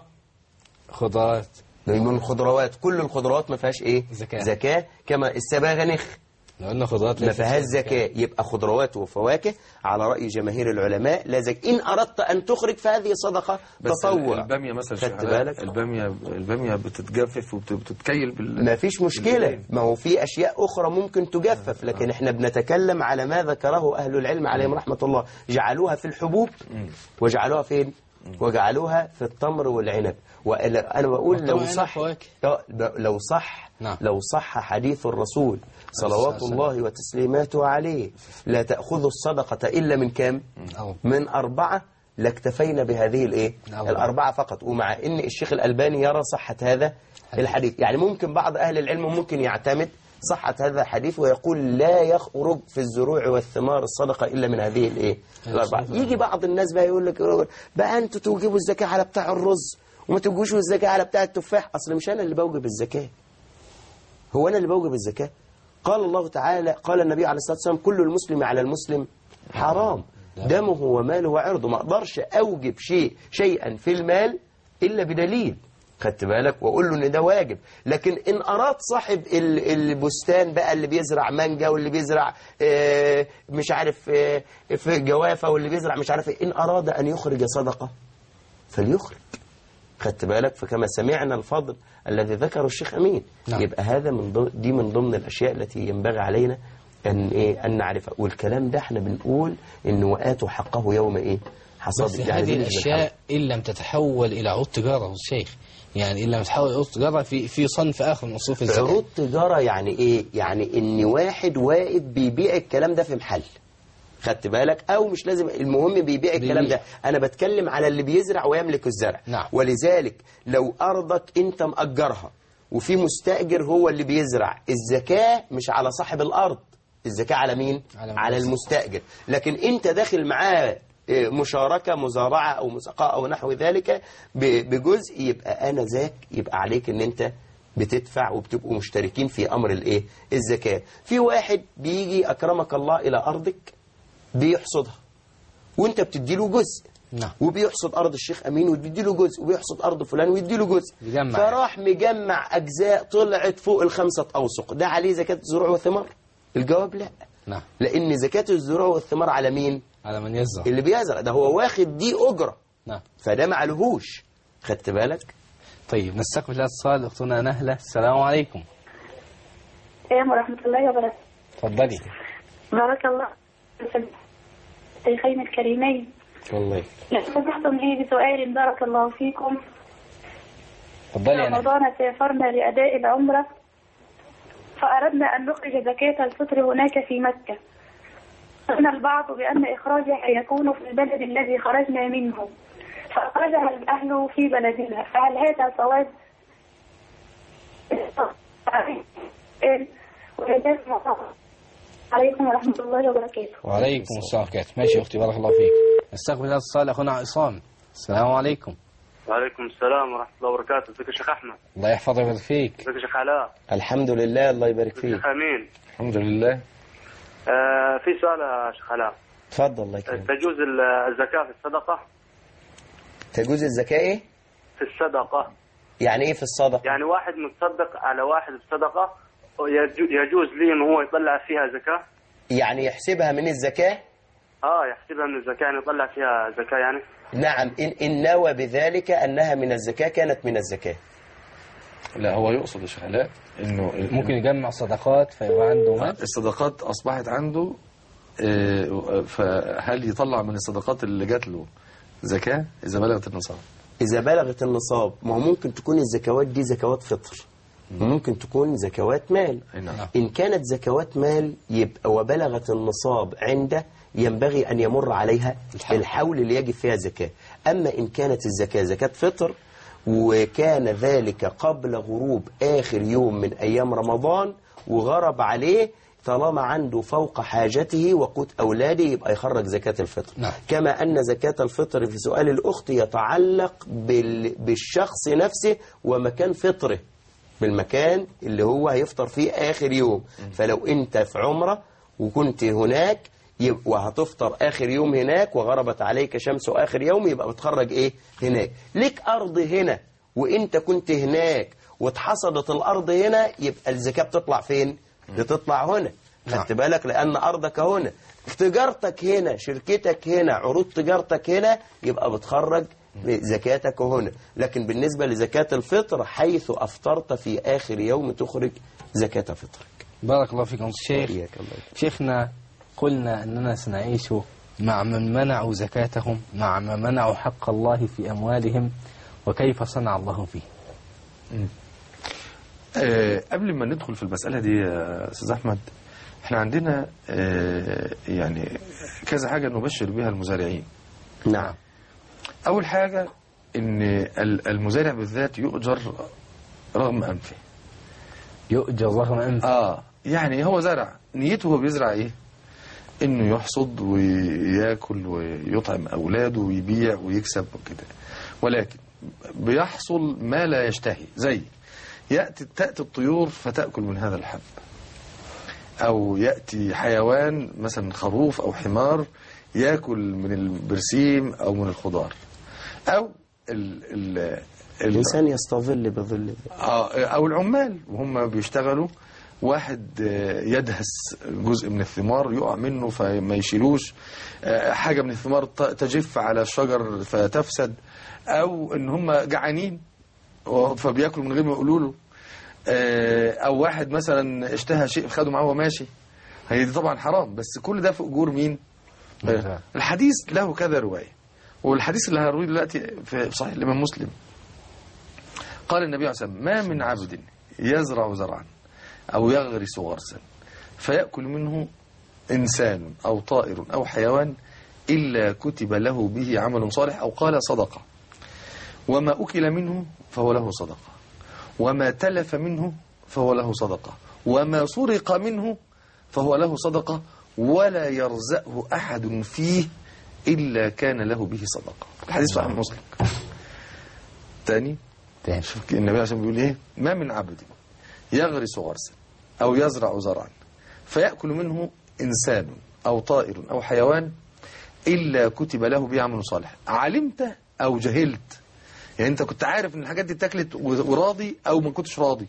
خضروات من الخضروات كل الخضروات ما فيهاش ايه زكاة. زكاه كما السباغنخ لو قلنا خضروات ما ليست فيها فيهاش زكاه يبقى خضروات وفواكه على راي جماهير العلماء لا زكاه ان اردت ان تخرج فهذه صدقه بس تطوع البامية مثلا خدت شيخ علاء، بالك البامية البامية بتتجفف وبتتكيل بال ما فيش مشكلة ما هو في أشياء أخرى ممكن تجفف لكن احنا بنتكلم على ما ذكره أهل العلم عليهم رحمة الله جعلوها في الحبوب وجعلوها فين وجعلوها في التمر والعنب وأنا بقول والتمر لو والعنب صح فواكه. آه، لو صح نعم. لو صح حديث الرسول صلوات السلام. الله وتسليماته عليه لا تأخذوا الصدقة إلا من كام أو. من أربعة لاكتفينا بهذه الايه نعم. الأربعة فقط ومع ان الشيخ الألباني يرى صحة هذا الحديث يعني ممكن بعض أهل العلم ممكن يعتمد صحة هذا الحديث ويقول لا يخرج في الزروع والثمار الصدقة إلا من هذه الايه الأربعة يجي بعض الناس بقى يقول لك بقى أنتوا توجبوا الزكاة على بتاع الرز وما توجبوش الزكاة على بتاع التفاح أصل مش أنا اللي بوجب الزكاة هو أنا اللي بوجب الزكاة قال الله تعالى قال النبي عليه الصلاة والسلام كل المسلم على المسلم حرام دمه وماله وعرضه ما أقدرش أوجب شيء شيئا في المال إلا بدليل خدت بالك واقول له ان ده واجب لكن ان اراد صاحب ال- البستان بقى اللي بيزرع مانجا واللي بيزرع آه، مش عارف آه، في جوافه واللي بيزرع مش عارف إيه، ان اراد ان يخرج صدقه فليخرج خدت بالك فكما سمعنا الفضل الذي ذكره الشيخ أمين نعم. يبقى هذا من ضمن دي من ضمن الأشياء التي ينبغي علينا أن إيه أن نعرفها والكلام ده احنا بنقول إن وآتوا حقه يوم إيه حصاد بس يعني هذه بالنسبة الأشياء للحق. إن لم تتحول إلى عروض تجارة الشيخ يعني إن لم تتحول إلى عروض تجارة في في صنف آخر من صنوف الزكاة عروض تجارة يعني إيه يعني إن واحد واقف بيبيع الكلام ده في محل خدت بالك او مش لازم المهم بيبيع الكلام بيبيع. ده انا بتكلم على اللي بيزرع ويملك الزرع نعم. ولذلك لو ارضك انت مأجرها وفي مستأجر هو اللي بيزرع الزكاة مش على صاحب الارض الزكاة على مين على على المستأجر. المستأجر لكن انت داخل معاه إيه، مشاركة مزارعة أو مساقاة أو نحو ذلك ب- بجزء يبقى أنا ذاك يبقى عليك أن أنت بتدفع وبتبقوا مشتركين في أمر الإيه الزكاة في واحد بيجي أكرمك الله إلى أرضك بيحصدها وانت بتدي له جزء نعم. وبيحصد ارض الشيخ امين وتدي له جزء وبيحصد ارض فلان ويدي له جزء يجمع. فراح مجمع اجزاء طلعت فوق الخمسه اوسق ده عليه زكاه الزروع والثمار الجواب لا نعم لان زكاه الزروع والثمار على مين على من يزرع اللي بيزرع ده هو واخد دي اجره نعم فده ما عليهوش خدت بالك طيب نستقبل الاتصال أختنا نهلة السلام عليكم السلام ورحمة الله وبركاته تفضلي بارك الله في الشيخين الكريمين والله لو سمحتم لي بسؤال بارك الله فيكم تفضلي يا نهلة رمضان سافرنا لأداء العمرة فأردنا أن نخرج زكاة الفطر هناك في مكة قلنا البعض بأن إخراجها يكون في البلد الذي خرجنا منه فأخرجها الأهل في بلدنا فهل هذا صواب؟ وجزاكم الله عليكم ورحمة الله وبركاته وعليكم السلام ورحمة الله ماشي يا أختي بارك الله فيك نستقبل الاتصال أخونا عصام السلام عليكم وعليكم السلام ورحمة الله وبركاته ازيك يا شيخ أحمد الله يحفظك ويبارك فيك ازيك يا شيخ علاء الحمد لله الله يبارك ازيك فيك يا شيخ أمين الحمد لله آه في سؤال يا شيخ علاء اتفضل الله يكرمك تجوز ال- الزكاة في الصدقة تجوز الزكاه ايه في الصدقة يعني ايه في الصدقه يعني واحد متصدق على واحد بصدقة يجو- يجوز لي إن هو يطلع فيها زكاة يعني يحسبها من الزكاه اه يحسبها من الزكاة يعني يطلع فيها زكاة يعني نعم إن, إن نوى بذلك أنها من الزكاة كانت من الزكاة لا هو يقصد يا شيخ علاء انه ممكن يجمع صدقات فيبقى عنده مال الصدقات اصبحت عنده آه، فهل يطلع من الصدقات اللي جات له زكاة إذا بلغت النصاب إذا بلغت النصاب ما هو ممكن تكون الزكوات دي زكوات فطر ممكن تكون زكوات مال أي نعم. إن كانت زكوات مال يبقى وبلغت النصاب عنده ينبغي أن يمر عليها الحول, الحول اللي يجب فيها زكاة أما إن كانت الزكاة زكاة فطر وكان ذلك قبل غروب آخر يوم من أيام رمضان وغرب عليه طالما عنده فوق حاجته وقوت أولاده يبقى يخرج زكاة الفطر نعم. كما أن زكاة الفطر في سؤال الأخت يتعلق بال... بالشخص نفسه ومكان فطره بالمكان اللي هو هيفطر فيه آخر يوم فلو أنت في عمرة وكنت هناك يبقى وهتفطر آخر يوم هناك وغربت عليك شمس آخر يوم يبقى بتخرج إيه هناك ليك أرض هنا وأنت كنت هناك واتحصدت الأرض هنا يبقى الزكاة بتطلع فين بتطلع هنا خدت بالك لأن أرضك هنا تجارتك هنا شركتك هنا عروض تجارتك هنا يبقى بتخرج زكاتك هنا لكن بالنسبة لزكاة الفطر حيث أفطرت في آخر يوم تخرج زكاة فطرك بارك الله فيكم الشيخ وإياك الله شيخنا قلنا أننا سنعيش مع من منعوا زكاتهم مع من منعوا حق الله في أموالهم وكيف صنع الله فيه آه، قبل ما ندخل في المسألة دي يا أستاذ أحمد احنا عندنا آه، يعني كذا حاجة نبشر بها المزارعين نعم أول حاجة إن ال- المزارع بالذات يؤجر رغم أنفه يؤجر رغم أنف آه يعني هو زرع نيته هو بيزرع إيه إنه يحصد وياكل ويطعم أولاده ويبيع ويكسب وكده ولكن بيحصل ما لا يشتهي زي يأتي تأتي الطيور فتأكل من هذا الحب أو يأتي حيوان مثلا خروف أو حمار يأكل من البرسيم أو من الخضار أو ال ال ال الإنسان يستظل بظل ذلك. آه، او العمال وهم بيشتغلوا واحد آه، يدهس جزء من الثمار يقع منه فما يشيلوش آه، حاجة من الثمار ت- تجف على الشجر فتفسد او ان هم جعانين و- فبياكلوا من غير ما يقولوا له آه، او واحد مثلا اشتهى شيء خده معاه وهو ماشي هي دي طبعا حرام بس كل ده في اجور مين نعم. الحديث له كذا رواية والحديث اللي هرويه دلوقتي في صحيح الإمام مسلم قال النبي عليه الصلاة والسلام ما من عبد يزرع زرعا أو يغرس غرسا فيأكل منه إنسان أو طائر أو حيوان إلا كتب له به عمل صالح أو قال صدقة وما أكل منه فهو له صدقة وما تلف منه فهو له صدقة وما سرق منه فهو له صدقة ولا يرزقه أحد فيه إلا كان له به صدقة الحديث صحيح مسلم تاني تاني. شوف النبي عليه الصلاة والسلام بيقول إيه ما من عبد يغرس غرسا أو يزرع زرعا فيأكل منه إنسان أو طائر أو حيوان إلا كتب له به عمل صالح علمت أو جهلت يعني أنت كنت عارف إن الحاجات دي اتاكلت وراضي أو ما كنتش راضي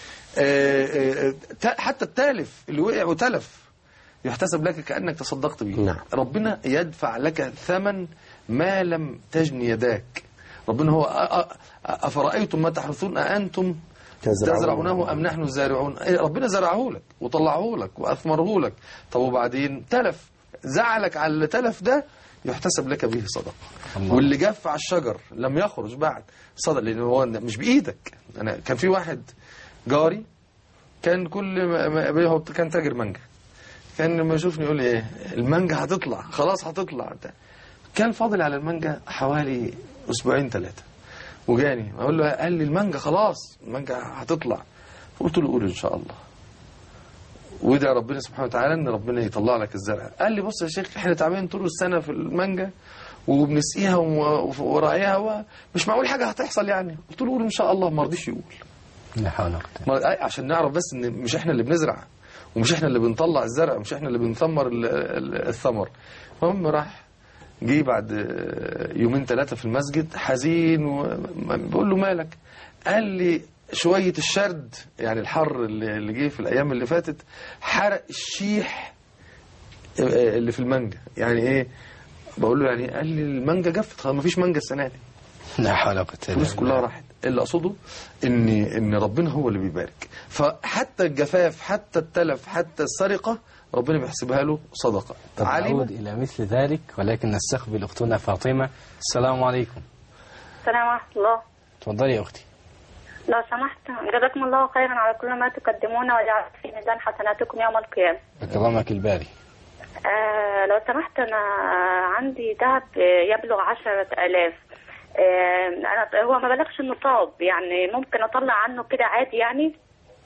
آه، آه، آه، حتى التالف اللي وقع وتلف يحتسب لك كأنك تصدقت به نعم. ربنا يدفع لك ثمن ما لم تجن يداك ربنا هو أ- أ- أفرأيتم ما تحرثون أأنتم تزرعون. تزرعونه أم نحن الزارعون إيه، ربنا زرعه لك وطلعه لك وأثمره لك طب وبعدين تلف زعلك على اللي تلف ده يحتسب لك به صدقة واللي جف على الشجر لم يخرج بعد صدق لأن هو مش بإيدك أنا كان في واحد جاري كان كل ما ما- هو كان تاجر مانجا كان لما يشوفني يقول لي ايه المانجا هتطلع خلاص هتطلع ده. كان فاضل على المانجا حوالي اسبوعين ثلاثه وجاني اقول له قال لي المانجا خلاص المانجا هتطلع قلت له قول ان شاء الله وادعي ربنا سبحانه وتعالى ان ربنا يطلع لك الزرع قال لي بص يا شيخ احنا تعبانين طول السنه في المانجا وبنسقيها و- وراعيها ومش معقول حاجه هتحصل يعني قلت له قول ان شاء الله ما رضيش يقول لا حول ولا قوة ما- أي- عشان نعرف بس ان مش احنا اللي بنزرع ومش احنا اللي بنطلع الزرع مش احنا اللي بنثمر ال- ال- الثمر المهم راح جه بعد يومين ثلاثة في المسجد حزين وبقول له مالك قال لي شوية الشرد يعني الحر اللي اللي جه في الأيام اللي فاتت حرق الشيح اللي في المانجا يعني ايه بقول له يعني قال لي المانجا جفت خلاص مفيش مانجا السنة دي لا حول ولا قوة إلا الفلوس كلها بالله. راحت اللي اقصده ان ان ربنا هو اللي بيبارك فحتى الجفاف حتى التلف حتى السرقه ربنا بيحسبها له صدقه طب علم نعود إلى مثل ذلك ولكن نستقبل أختنا فاطمة السلام عليكم السلام ورحمة الله تفضلي يا أختي لو سمحت جزاكم الله خيرا على كل ما تقدمون وجعل في ميزان حسناتكم يوم القيامة أكرمك الباري آه لو سمحت أنا عندي ذهب يبلغ عشرة آلاف آه أنا هو ما بلغش النصاب يعني ممكن أطلع عنه كده عادي يعني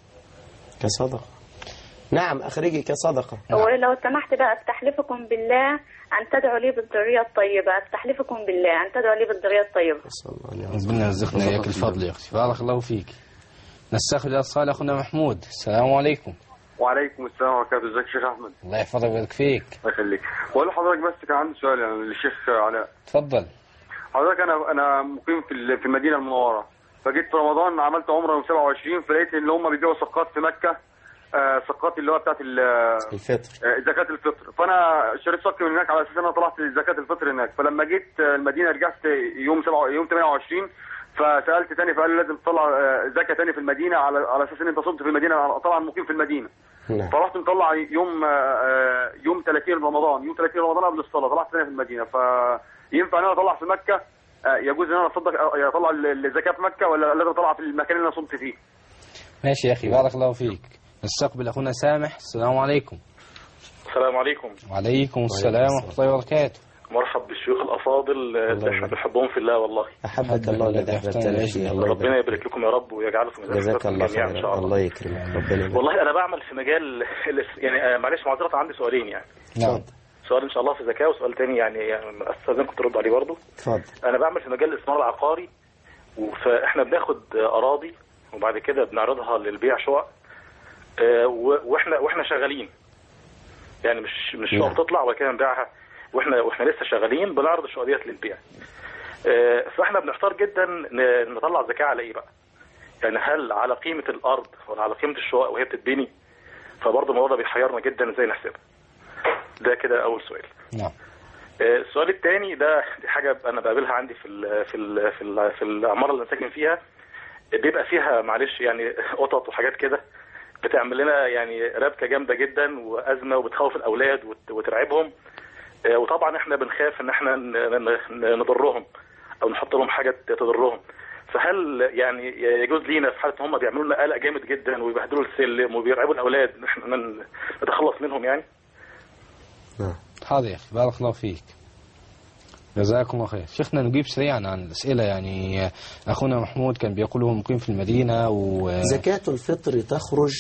كصدقة نعم أخرجي كصدقة ولو سمحت بقى استحلفكم بالله أن تدعوا لي بالذرية الطيبة استحلفكم بالله أن تدعوا لي بالذرية الطيبة صلى الله عليه وسلم. ربنا يرزقنا إياك الفضل يا أختي بارك الله فيك نستقبل اتصال أخونا محمود السلام عليكم وعليكم السلام ورحمة الله ازيك يا شيخ أحمد الله يحفظك ويبارك فيك الله يخليك بقول لحضرتك بس كان عندي سؤال يعني للشيخ علاء تفضل حضرتك أنا أنا مقيم في ال- في المدينة المنورة فجيت في رمضان عملت عمرة يوم 27 فلقيت إن هم بيبيعوا صفقات في مكة آه، صفقات اللي هو بتاعت ال- الفطر آه، زكاة الفطر فأنا اشتريت صك من هناك على أساس إن أنا طلعت زكاة الفطر هناك فلما جيت آه، المدينة رجعت يوم 7 يوم 28 فسألت تاني فقال لي لازم تطلع آه، زكاة تاني في المدينة على على أساس إن أنت صمت في المدينة أنا طبعا مقيم في المدينة نعم فرحت مطلع يوم آه، يوم 30 رمضان يوم 30 رمضان قبل الصلاه طلعت ثانيه في المدينه فينفع ان انا اطلع في مكه آه، يجوز ان انا اصدق آه، اطلع ال- الزكاه في مكه ولا لازم اطلع في المكان اللي انا صمت فيه ماشي يا أخي بارك الله فيك نستقبل أخونا سامح السلام عليكم السلام عليكم وعليكم السلام ورحمة الله وبركاته مرحب بالشيوخ الافاضل آه، اللي احنا يبارك. بنحبهم في الله والله أحبك الله الذي أحببتنا فيه الله ربنا يبارك يبارك لكم يا رب ويجعله في ميزان جزاك حسناتكم الله جميعا ان شاء خيرا الله الله يكرمك ربنا يبارك والله انا بعمل في مجال ال- يعني آه، معلش معذره عندي سؤالين يعني نعم سؤال ان شاء الله في زكاه وسؤال تاني يعني يعني استاذنكم تردوا عليه برضه اتفضل انا بعمل في مجال الاستثمار العقاري فاحنا بناخد آه، اراضي وبعد كده بنعرضها للبيع شقق آه، و- واحنا واحنا شغالين يعني مش مش نعم. شقق تطلع وبعد كده نبيعها واحنا واحنا لسه شغالين بنعرض الشقق ديت للبيع آه، فاحنا بنحتار جدا ن- نطلع زكاه على ايه بقى يعني هل على قيمه الارض ولا على قيمه الشقق وهي بتتبني فبرضه الموضوع ده بيحيرنا جدا ازاي نحسبها ده كده اول سؤال نعم آه، السؤال الثاني ده دي حاجه انا بقابلها عندي في ال في ال في ال في العماره اللي انا ساكن فيها بيبقى فيها معلش يعني قطط وحاجات كده بتعمل لنا يعني ربكه جامده جدا وازمه وبتخوف الاولاد وت- وترعبهم آه، وطبعا احنا بنخاف ان احنا ن- ن- نضرهم او نحط لهم حاجه تضرهم فهل يعني يجوز لينا في حاله ان هم بيعملوا لنا قلق جامد جدا ويبهدلوا السلم وبيرعبوا الاولاد ان احنا ن- نتخلص منهم يعني نعم حاضر يا أخي بارك الله فيك جزاكم الله خير شيخنا نجيب سريعا عن الأسئلة يعني أخونا محمود كان بيقول هو مقيم في المدينة و زكاة الفطر تخرج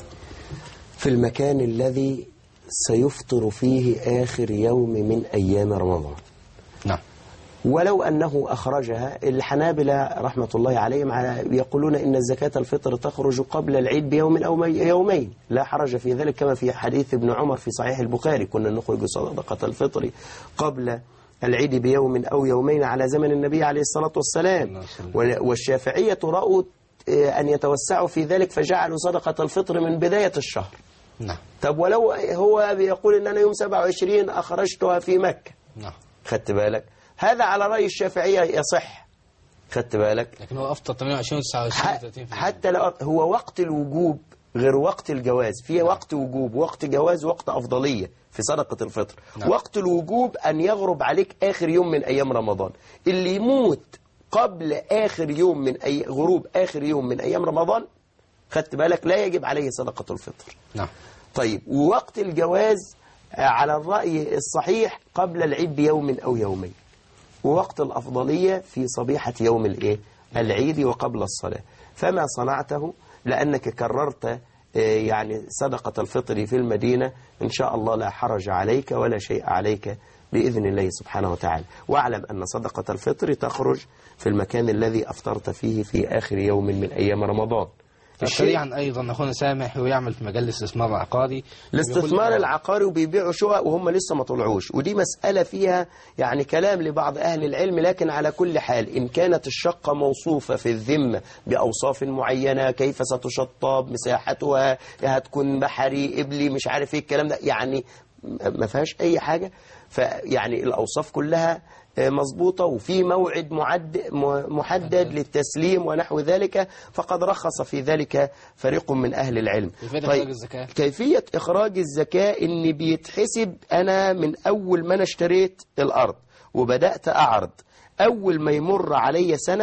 في المكان الذي سيفطر فيه آخر يوم من أيام رمضان نعم ولو أنه أخرجها الحنابلة رحمة الله عليهم على- يقولون إن زكاة الفطر تخرج قبل العيد بيوم أو مي- يومين لا حرج في ذلك كما في حديث ابن عمر في صحيح البخاري كنا نخرج صدقة الفطر قبل العيد بيوم أو يومين على زمن النبي عليه الصلاة والسلام وال- والشافعية رأوا آه، أن يتوسعوا في ذلك فجعلوا صدقة الفطر من بداية الشهر نعم طب ولو هو بيقول إن أنا يوم 27 أخرجتها في مكة نعم خدت بالك هذا على رأي الشافعية يصح خدت بالك لكن هو أفضل 28 29 ح- 30 حتى لو هو وقت الوجوب غير وقت الجواز في وقت وجوب وقت جواز وقت أفضلية في صدقة الفطر نعم. وقت الوجوب أن يغرب عليك آخر يوم من أيام رمضان اللي يموت قبل آخر يوم من أي غروب آخر يوم من أيام رمضان خدت بالك لا يجب عليه صدقة الفطر نعم طيب ووقت الجواز آه، على الرأي الصحيح قبل العيد بيوم أو يومين ووقت الأفضلية في صبيحة يوم الإيه؟ العيد وقبل الصلاة فما صنعته لأنك كررت آه، يعني صدقة الفطر في المدينة إن شاء الله لا حرج عليك ولا شيء عليك بإذن الله سبحانه وتعالى واعلم أن صدقة الفطر تخرج في المكان الذي أفطرت فيه في آخر يوم من أيام رمضان الشيء- سريعا أيضا أخونا سامح هو يعمل في مجال الاستثمار العقاري الاستثمار العقاري وبيبيعوا شقق وهم لسه ما طلعوش ودي مسألة فيها يعني كلام لبعض أهل العلم لكن على كل حال إن كانت الشقة موصوفة في الذمة بأوصاف معينة كيف ستشطب مساحتها هتكون بحري إبلي مش عارف إيه الكلام ده يعني ما فيهاش أي حاجة فيعني الأوصاف كلها آه، مظبوطة وفي موعد معد م- محدد للتسليم ونحو ذلك فقد رخص في ذلك فريق من أهل العلم كيفية إخراج الزكاة؟ كيفية إخراج الزكاة إن بيتحسب أنا من أول ما أنا اشتريت الأرض وبدأت أعرض أول ما يمر علي سنة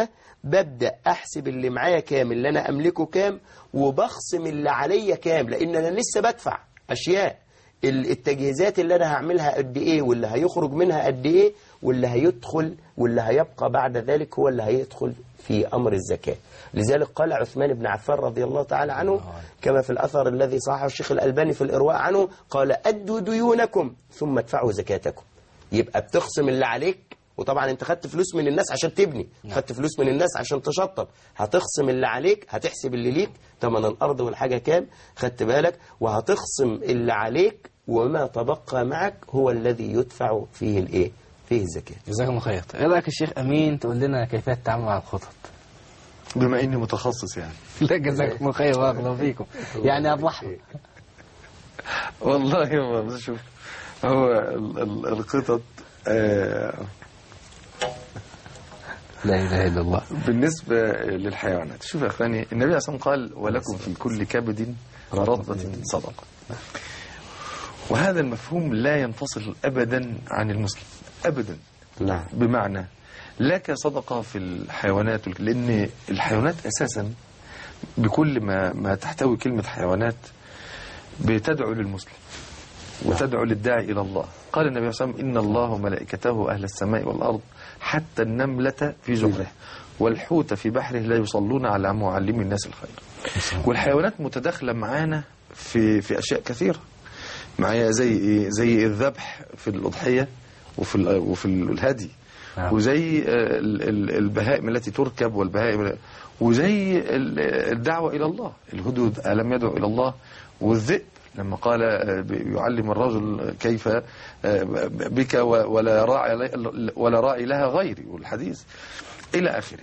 ببدأ أحسب اللي معايا كام اللي أنا أملكه كام وبخصم اللي عليا كام لأن أنا لسه بدفع أشياء ال- التجهيزات اللي أنا هعملها قد إيه واللي هيخرج منها قد إيه واللي هيدخل واللي هيبقى بعد ذلك هو اللي هيدخل في أمر الزكاة لذلك قال عثمان بن عفان رضي الله تعالى عنه كما في الأثر الذي صححه الشيخ الألباني في الإرواء عنه قال أدوا ديونكم ثم ادفعوا زكاتكم يبقى بتخصم اللي عليك وطبعا انت خدت فلوس من الناس عشان تبني خدت فلوس من الناس عشان تشطب هتخصم اللي عليك هتحسب اللي ليك ثمن الارض والحاجه كام خدت بالك وهتخصم اللي عليك وما تبقى معك هو الذي يدفع فيه الايه فيه الزكاه جزاكم الله خير ايه رايك الشيخ امين تقول لنا كيفيه التعامل مع الخطط بما اني متخصص يعني لا جزاكم الله خير بارك الله فيكم يعني ابو احمد والله ما شوف هو ال- ال- القطط آه، لا اله الا الله بالنسبة للحيوانات شوف يا أخواني النبي عليه الصلاة والسلام قال ولكم في كل كبد رطبة صدقة وهذا المفهوم لا ينفصل أبدا عن المسلم أبدا نعم بمعنى لك صدقة في الحيوانات والك- لأن الحيوانات أساسا بكل ما, ما تحتوي كلمة حيوانات بتدعو للمسلم وتدعو للداعي إلى الله قال النبي صلى الله عليه وسلم إن الله وملائكته أهل السماء والأرض حتى النملة في جحره والحوت في بحره لا يصلون على معلم الناس الخير والحيوانات متداخلة معانا في في أشياء كثيرة معايا زي إيه؟ زي الذبح في الأضحية وفي ال- وفي الهدي نعم. وزي آه، ال- ال- البهائم التي تركب والبهائم وزي ال- الدعوة إلى الله الهدود ألم يدعو إلى الله والذئب لما قال آه، ب- يعلم الرجل كيف آه، بك و- ولا راعي لي- ولا راعي لها غيري والحديث إلى آخره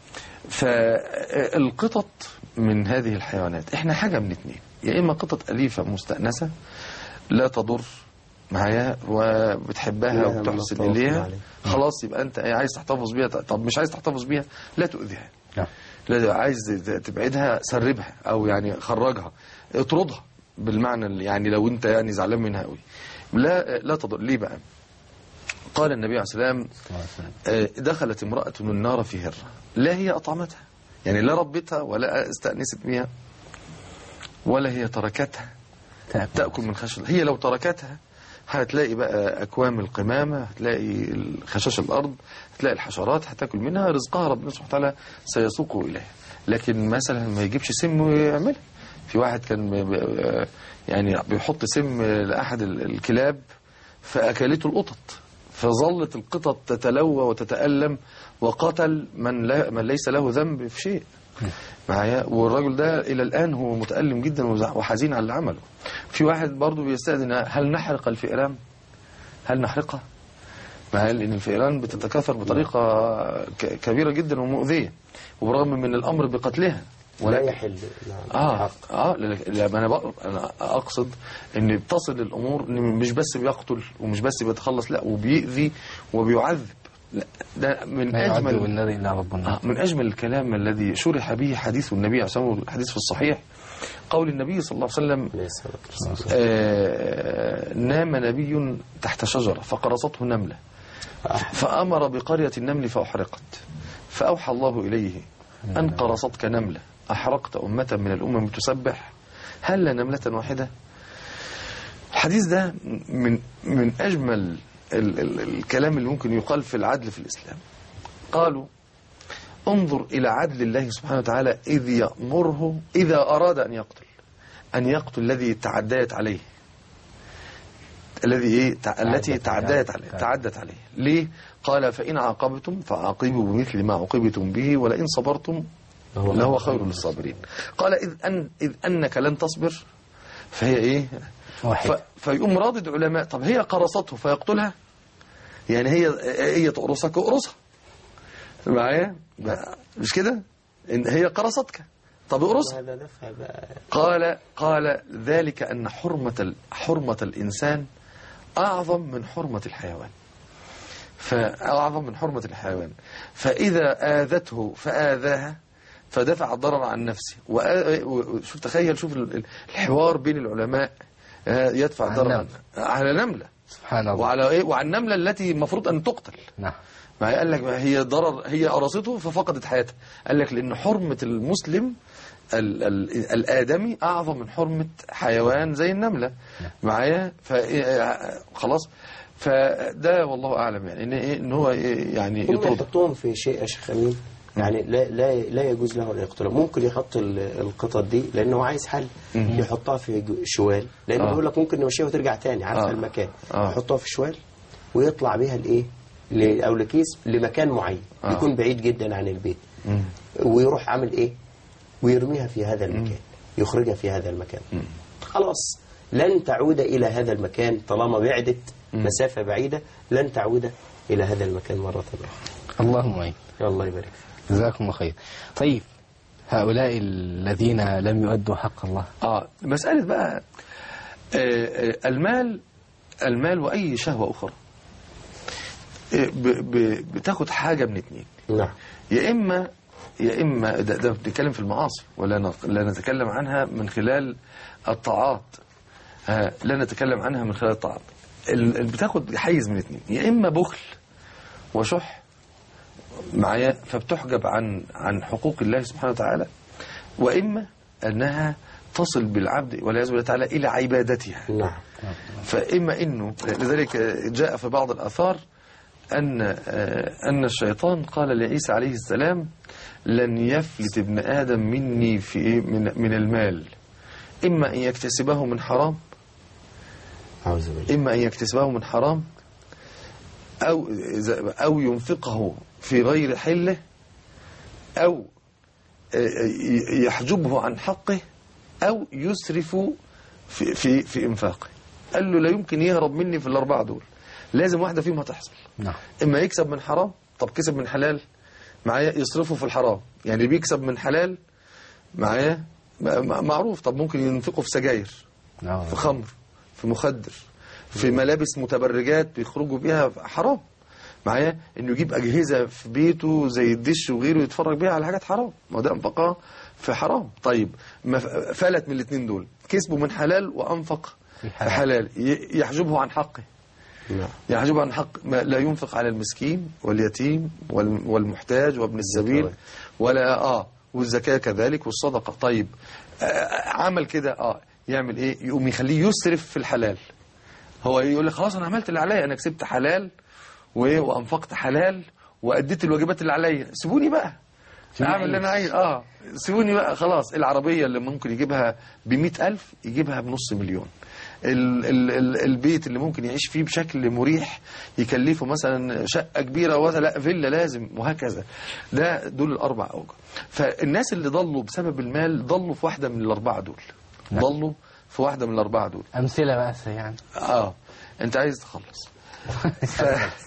فالقطط من هذه الحيوانات احنا حاجة من اتنين يا إما قطط أليفة مستأنسة لا تضر معايا وبتحبها لها وبتحسن منطقة إليها عليه. خلاص يبقى أنت عايز تحتفظ بيها طب مش عايز تحتفظ بيها لا تؤذيها نعم. لا عايز تبعدها سربها أو يعني خرجها اطردها بالمعنى اللي- يعني لو أنت يعني زعلان منها قوي لا لا تضر ليه بقى قال النبي عليه الصلاة والسلام آه، دخلت امرأة النار في هرة لا هي أطعمتها يعني لا ربتها ولا استأنست بها ولا هي تركتها تأكل من خشب هي لو تركتها هتلاقي بقى أكوام القمامة هتلاقي خشاش الأرض هتلاقي الحشرات هتاكل منها رزقها ربنا سبحانه وتعالى سيسوقه إليها لكن مثلا ما يجيبش سم ويعملها في واحد كان ب- ب- يعني بيحط سم لأحد ال- الكلاب فأكلته القطط فظلت القطط تتلوى وتتألم وقتل من, لا من ليس له ذنب في شيء معايا والراجل ده إلى الآن هو متألم جدا وزع- وحزين على اللي عمله في واحد برضه بيستأذن هل نحرق الفئران هل نحرقها معايا لأن الفئران بتتكاثر بطريقة ك- كبيرة جدا ومؤذية وبرغم من الأمر بقتلها ولا يحل نعم اه اه لا- لا ما انا بق... انا اقصد ان بتصل الامور ان مش بس بيقتل ومش بس بيتخلص لا وبيأذي وبيعذب لا ده من ما يعد اجمل بالنار الا رب النار آه، من أجمل الكلام الذي شرح به حديث النبي عليه الصلاة والسلام الحديث في الصحيح قول النبي صلى الله عليه وسلم عليه الصلاة والسلام. آه، نام نبي تحت شجرة فقرصته نملة فأمر بقرية النمل فأحرقت فأوحى الله إليه أن قرصتك نملة أحرقت أمة من الأمم تسبح هل نملة واحدة الحديث ده من من أجمل ال ال الكلام اللي ممكن يقال في العدل في الإسلام قالوا انظر إلى عدل الله سبحانه وتعالى إذ يأمره إذا أراد أن يقتل أن يقتل الذي تعديت عليه الذي إيه تع... التي تعديت عليه تعدت عليه ليه قال فإن عاقبتم فعاقبوا بمثل ما عوقبتم به ولئن صبرتم لهو خير للصابرين قال إذ, أن إذ أنك لن تصبر فهي إيه واحد. ف... فيقوم رادد علماء طب هي قرصته فيقتلها يعني هي هي تقرصك اقرصها معايا بقى- مش كده إن هي قرصتك طب اقرصها هذا دفع بقى قال قال ذلك أن حرمة ال- حرمة الإنسان أعظم من حرمة الحيوان فأعظم من حرمة الحيوان فإذا آذته فآذاها فدفع الضرر عن نفسه وآ- و- شوف تخيل شوف ال- ال- الحوار بين العلماء آه، يدفع عن الضرر عن نملة. على نملة سبحان الله وعلى ايه وعلى النمله التي المفروض ان تقتل نعم ما هي قال لك ما هي ضرر هي قرصته ففقدت حياتها قال لك لان حرمه المسلم ال ال الادمي اعظم من حرمه حيوان زي النمله معايا ف خلاص فده والله اعلم يعني ان ايه ان هو إيه يعني هم يطرد يحطوهم في شيء يا شيخ امين يعني لا لا لا يجوز له ان يقتلهم ممكن يحط ال- القطط دي لانه هو عايز حل يحطها في جو- شوال لانه آه. بيقول لك ممكن نمشيها وترجع تاني عارف آه. المكان آه. يحطها في شوال ويطلع بيها لايه ل- او لكيس لمكان معين آه. يكون بعيد جدا عن البيت مم. ويروح عامل ايه ويرميها في هذا المكان يخرجها في هذا المكان خلاص لن تعود إلى هذا المكان طالما بعدت مسافة بعيدة لن تعود إلى هذا المكان مرة أخرى اللهم أعين الله يبارك فيك جزاكم الله خير طيب هؤلاء الذين لم يؤدوا حق الله اه مسألة بقى آه، آه، المال المال وأي شهوة أخرى آه، ب- ب- بتاخد حاجة من اتنين نعم يا إما يا إما ده, ده بنتكلم في المعاصي ولا نق- لا نتكلم عنها من خلال الطاعات آه، لا نتكلم عنها من خلال الطاعات ال- ال- بتاخد حيز من اتنين يا إما بخل وشح معايا فبتحجب عن عن حقوق الله سبحانه وتعالى وإما أنها تصل بالعبد والعياذ بالله تعالى إلى عبادتها نعم فإما أنه لذلك جاء في بعض الآثار أن أن الشيطان قال لعيسى عليه السلام لن يفلت ابن آدم مني في إيه؟ من من المال إما أن يكتسبه من حرام أعوذ بالله إما أن يكتسبه من حرام أو إذا- أو ينفقه في غير حله أو ي- يحجبه عن حقه أو يسرف في في في إنفاقه قال له لا يمكن يهرب مني في الأربعة دول لازم واحدة فيهم هتحصل نعم إما يكسب من حرام طب كسب من حلال معايا يصرفه في الحرام يعني اللي بيكسب من حلال معايا م- معروف طب ممكن ينفقه في سجاير آه. في خمر في مخدر في ملابس متبرجات بيخرجوا بيها حرام معايا انه يجيب اجهزه في بيته زي الدش وغيره يتفرج بيها على حاجات حرام ما هو ده انفقها في حرام طيب ما ف- فلت من الاثنين دول كسبه من حلال وانفق في في حلال. حلال ي- يحجبه عن حقه نعم يحجب عن حق ما لا ينفق على المسكين واليتيم وال- والمحتاج وابن السبيل ولا اه والزكاة كذلك والصدقة طيب آه عمل كده اه يعمل ايه يقوم يخليه يسرف في الحلال هو يقول لك خلاص انا عملت اللي عليا انا كسبت حلال وايه وانفقت حلال واديت الواجبات اللي عليا سيبوني بقى اعمل اللي انا عايز اه سيبوني بقى خلاص العربيه اللي ممكن يجيبها ب ألف يجيبها بنص مليون ال ال ال البيت اللي ممكن يعيش فيه بشكل مريح يكلفه مثلا شقه كبيره ولا لا فيلا لازم وهكذا ده دول الاربع اوجه فالناس اللي ضلوا بسبب المال ضلوا في واحده من الاربعه دول ضلوا في واحده من الاربعه دول أمثلة بقى يعني اه انت عايز تخلص ف...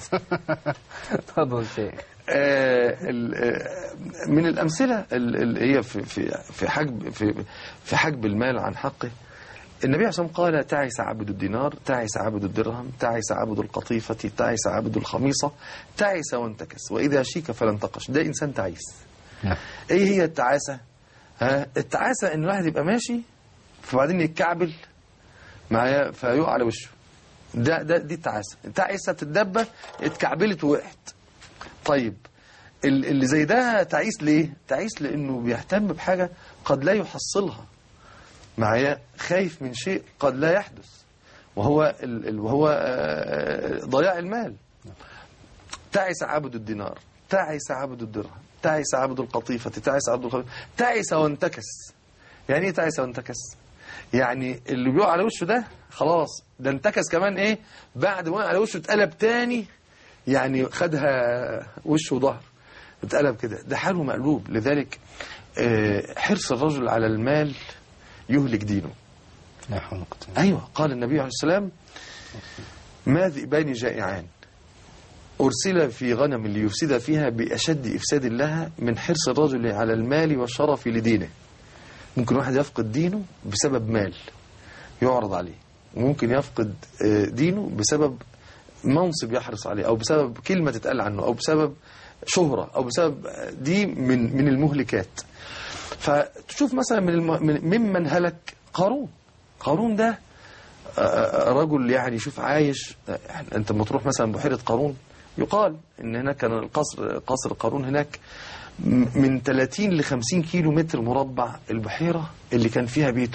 تفضل شيخ آه، ال- آه، من الأمثلة ال- اللي هي في في في حجب في في حجب المال عن حقه النبي عليه الصلاة والسلام قال تعس عبد الدينار تعس عبد الدرهم تعس عبد القطيفة تعس عبد الخميصة تعس وانتكس وإذا شيك فلا انتقش ده إنسان تعيس نعم إيه هي التعاسة ها التعاسة إن الواحد يبقى ماشي فبعدين يتكعبل معايا فيقع على وشه ده ده دي التعاسة تعيسة الدبة اتكعبلت ووقعت طيب ال- اللي زي ده تعيس ليه تعيس لانه بيهتم بحاجة قد لا يحصلها معايا خايف من شيء قد لا يحدث وهو ال- ال- وهو آه، ضياع المال تعس عبد الدينار تعس عبد الدرهم تعس عبد القطيفة تعس عبد الخميسة تعس وانتكس يعني ايه تعس وانتكس يعني اللي بيقع على وشه ده خلاص ده انتكس كمان ايه بعد ما وقع على وشه اتقلب تاني يعني خدها وشه وظهر اتقلب كده ده حاله مقلوب لذلك آه، حرص الرجل على المال يهلك دينه لا حول ولا قوة إلا أيوة قال النبي عليه السلام ما ذئبان جائعان أرسل في غنم ليفسد فيها بأشد إفساد لها من حرص الرجل على المال والشرف لدينه ممكن واحد يفقد دينه بسبب مال يعرض عليه وممكن يفقد آه، دينه بسبب منصب يحرص عليه أو بسبب كلمة تتقال عنه أو بسبب شهرة أو بسبب آه، دي من من المهلكات فتشوف مثلا من الم... من ممن هلك قارون قارون ده آه، رجل يعني شوف عايش آه، انت لما تروح مثلا بحيره قارون يقال ان هناك كان القصر قصر قارون هناك م- من 30 ل 50 كيلو متر مربع البحيره اللي كان فيها بيته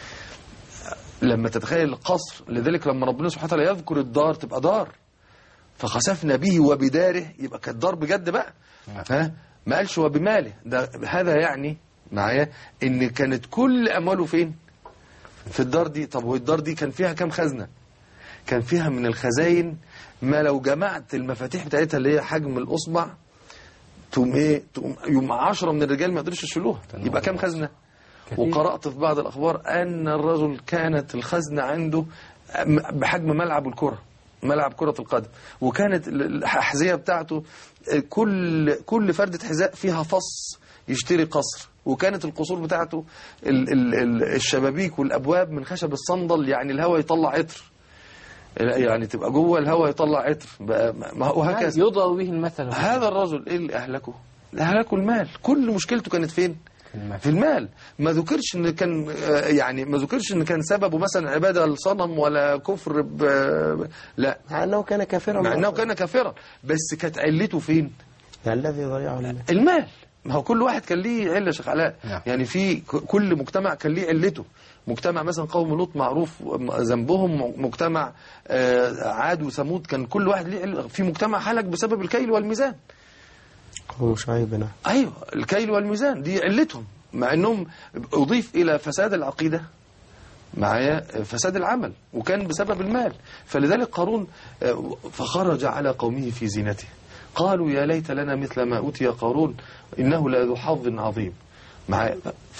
لما تتخيل القصر لذلك لما ربنا سبحانه وتعالى يذكر الدار تبقى دار فخسفنا به وبداره يبقى كانت دار بجد بقى ها ما قالش وبماله ده هذا يعني معايا ان كانت كل امواله فين في الدار دي طب والدار دي كان فيها كام خزنه كان فيها من الخزاين ما لو جمعت المفاتيح بتاعتها اللي هي حجم الاصبع تقوم ايه تقوم يوم 10 من الرجال ما يقدرش يشيلوها يبقى كام خزنه وقرات في بعض الاخبار ان الرجل كانت الخزنه عنده بحجم ملعب الكره ملعب كرة القدم وكانت ال- الأحذية بتاعته آه، كل كل فردة حذاء فيها فص يشتري قصر وكانت القصور بتاعته ال ال ال الشبابيك والأبواب من خشب الصندل يعني الهواء يطلع عطر يعني تبقى جوه الهواء يطلع عطر بقى- ما- وهكذا يضرب به المثل هذا الرجل ايه اللي اهلكه اهلكه المال كل مشكلته كانت فين المال. في المال ما ذكرش ان كان آه، يعني ما ذكرش ان كان سببه مثلا عباده لصنم ولا كفر ب... لا مع أنه كان كافرا مع انه كان كافرا بس كانت علته فين الذي ضيعه المال المال ما هو كل واحد كان ليه عله يا شيخ علاء نعم. يعني في ك- كل مجتمع كان ليه علته مجتمع مثلا قوم لوط معروف ذنبهم مجتمع آه، عاد وثمود كان كل واحد ليه عله في مجتمع هلك بسبب الكيل والميزان هو شعيب نعم ايوه الكيل والميزان دي علتهم مع انهم اضيف الى فساد العقيده معايا فساد العمل وكان بسبب المال فلذلك قارون آه، فخرج على قومه في زينته قالوا يا ليت لنا مثل ما اوتي قارون انه لذو حظ عظيم معايا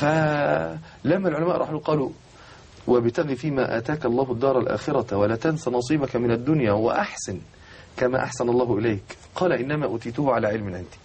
فلما العلماء راحوا قالوا وابتغ فيما آتاك الله الدار الآخرة ولا تنس نصيبك من الدنيا وأحسن كما أحسن الله إليك قال إنما أوتيته على علم عندي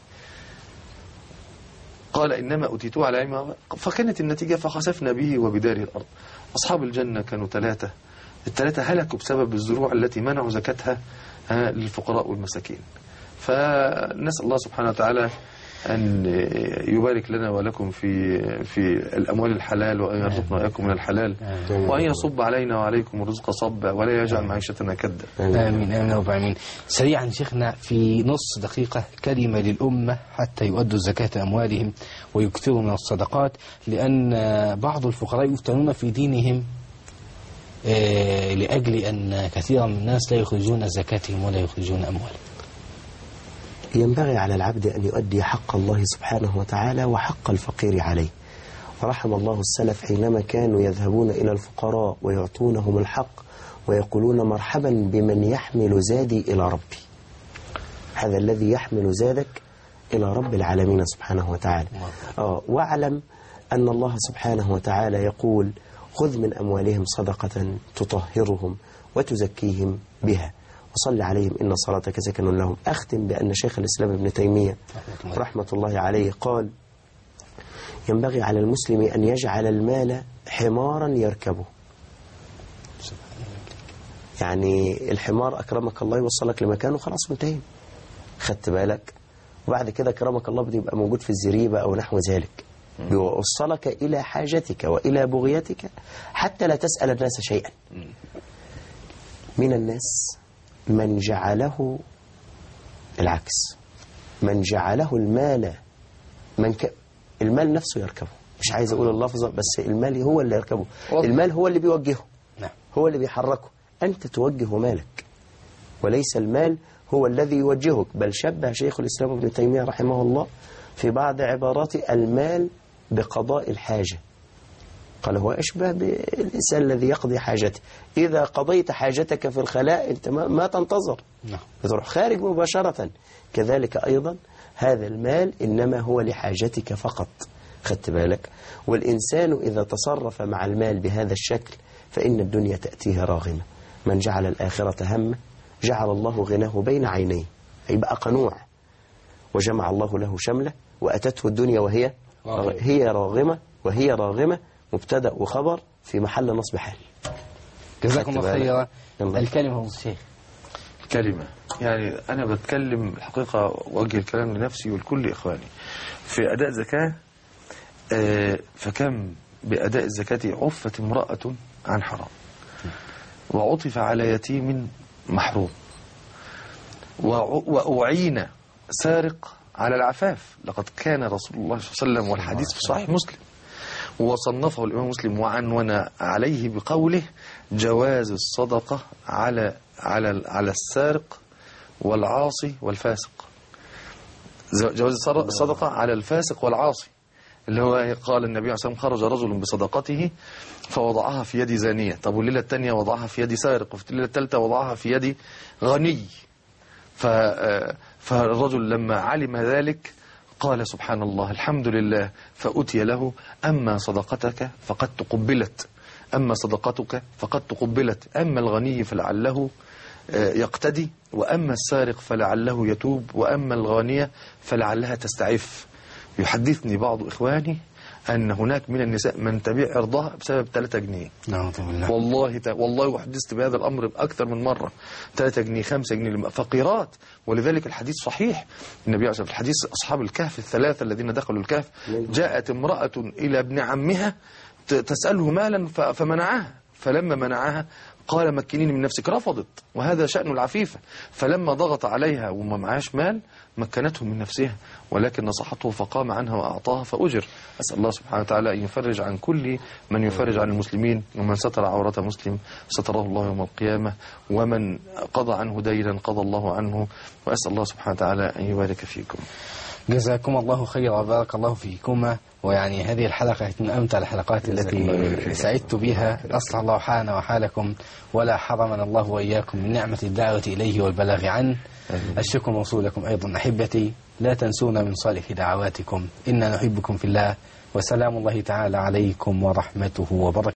قال إنما أوتيته على علم فكانت النتيجة فخسفنا به وبداره الأرض أصحاب الجنة كانوا ثلاثة الثلاثة هلكوا بسبب الزروع التي منعوا زكاتها آه، للفقراء والمساكين فنسأل الله سبحانه وتعالى أن يبارك لنا ولكم في في الأموال الحلال وأن يرزقنا وإياكم من الحلال وأن يصب علينا وعليكم الرزق صبا ولا يجعل معيشتنا كدا آمين آمين يا رب العالمين سريعا شيخنا في نص دقيقة كلمة للأمة حتى يؤدوا زكاة أموالهم ويكثروا من الصدقات لأن بعض الفقراء يفتنون في دينهم آه، لأجل أن كثيرا من الناس لا يخرجون زكاتهم ولا يخرجون أموالهم ينبغي على العبد أن يؤدي حق الله سبحانه وتعالى وحق الفقير عليه ورحم الله السلف حينما كانوا يذهبون إلى الفقراء ويعطونهم الحق ويقولون مرحبا بمن يحمل زادي إلى ربي هذا الذي يحمل زادك إلى رب العالمين سبحانه وتعالى آه واعلم أن الله سبحانه وتعالى يقول خذ من أموالهم صدقة تطهرهم وتزكيهم بها وصل عليهم إن صلاتك سكن لهم أختم بأن شيخ الإسلام ابن تيمية رحمة الله عليه قال ينبغي على المسلم أن يجعل المال حمارا يركبه يعني الحمار أكرمك الله يوصلك لمكانه خلاص منتهين خدت بالك وبعد كده كرمك الله بيبقى موجود في الزريبة أو نحو ذلك بيوصلك إلى حاجتك وإلى بغيتك حتى لا تسأل الناس شيئا من الناس من جعله العكس من جعله المال من ك... المال نفسه يركبه مش عايز أقول اللفظة بس المال هو اللي يركبه واضح. المال هو اللي بيوجهه نعم هو اللي بيحركه أنت توجه مالك وليس المال هو الذي يوجهك بل شبه شيخ الإسلام ابن تيمية رحمه الله في بعض عباراته المال بقضاء الحاجة قال هو أشبه بالإنسان الذي يقضي حاجته إذا قضيت حاجتك في الخلاء أنت ما, ما تنتظر نعم بتروح خارج مباشرة كذلك أيضا هذا المال إنما هو لحاجتك فقط خدت بالك والإنسان إذا تصرف مع المال بهذا الشكل فإن الدنيا تأتيه راغمة من جعل الآخرة همه جعل الله غناه بين عينيه يبقى قنوع وجمع الله له شمله وأتته الدنيا وهي راغمة. هي راغمة وهي راغمة مبتدأ وخبر في محل نصب حال جزاكم الله خدت بالك؟ خيرا يلا. الكلمة فضل الشيخ كلمة يعني أنا بتكلم الحقيقة وجه الكلام لنفسي ولكل إخواني في أداء زكاة آه، فكم بأداء الزكاة عفت امرأة عن حرام وعطف على يتيم محروم وع- وأعين سارق على العفاف لقد كان رسول الله صلى الله عليه وسلم والحديث في صحيح مسلم وصنفه الإمام مسلم وعنون عليه بقوله جواز الصدقة على على على السارق والعاصي والفاسق ز- جواز الصر- الصدقة على الفاسق والعاصي اللي هو قال النبي عليه الصلاة والسلام خرج رجل بصدقته فوضعها في يد زانية طب والليلة الثانية وضعها في يد سارق وفي الليلة الثالثة وضعها في يد غني ف- آه، فالرجل لما علم ذلك قال سبحان الله الحمد لله فأتي له أما صدقتك فقد تقبلت أما صدقتك فقد تقبلت أما الغني فلعله آه، يقتدي وأما السارق فلعله يتوب وأما الغانية فلعلها تستعف يحدثني بعض إخواني أن هناك من النساء من تبيع عرضها بسبب 3 جنيه نعوذ بالله والله ت... والله حدثت بهذا الامر اكثر من مره 3 جنيه 5 جنيه لم- فقيرات ولذلك الحديث صحيح النبي عليه الصلاه والسلام الحديث اصحاب الكهف الثلاثه الذين دخلوا الكهف جاءت امراه الى ابن عمها ت... تساله مالا ف... فمنعها فلما منعها قال مكنيني من نفسك رفضت وهذا شأن العفيفة فلما ضغط عليها وما معهاش مال مكنته من نفسها ولكن نصحته فقام عنها وأعطاها فأجر أسأل الله سبحانه وتعالى أن يفرج عن كل من يفرج عن المسلمين ومن ستر عورة مسلم ستره الله يوم القيامة ومن قضى عنه دينا قضى الله عنه وأسأل الله سبحانه وتعالى أن يبارك فيكم جزاكم الله خيرا بارك الله فيكما ويعني هذه الحلقة كانت من أمتع الحلقات التي سعدت بها أصلح الله حالنا وحالكم ولا حرمنا الله وإياكم من نعمة الدعوة إليه والبلاغ عنه الشكر موصول لكم أيضا أحبتي لا تنسونا من صالح دعواتكم إنا نحبكم في الله وسلام الله تعالى عليكم ورحمته وبركاته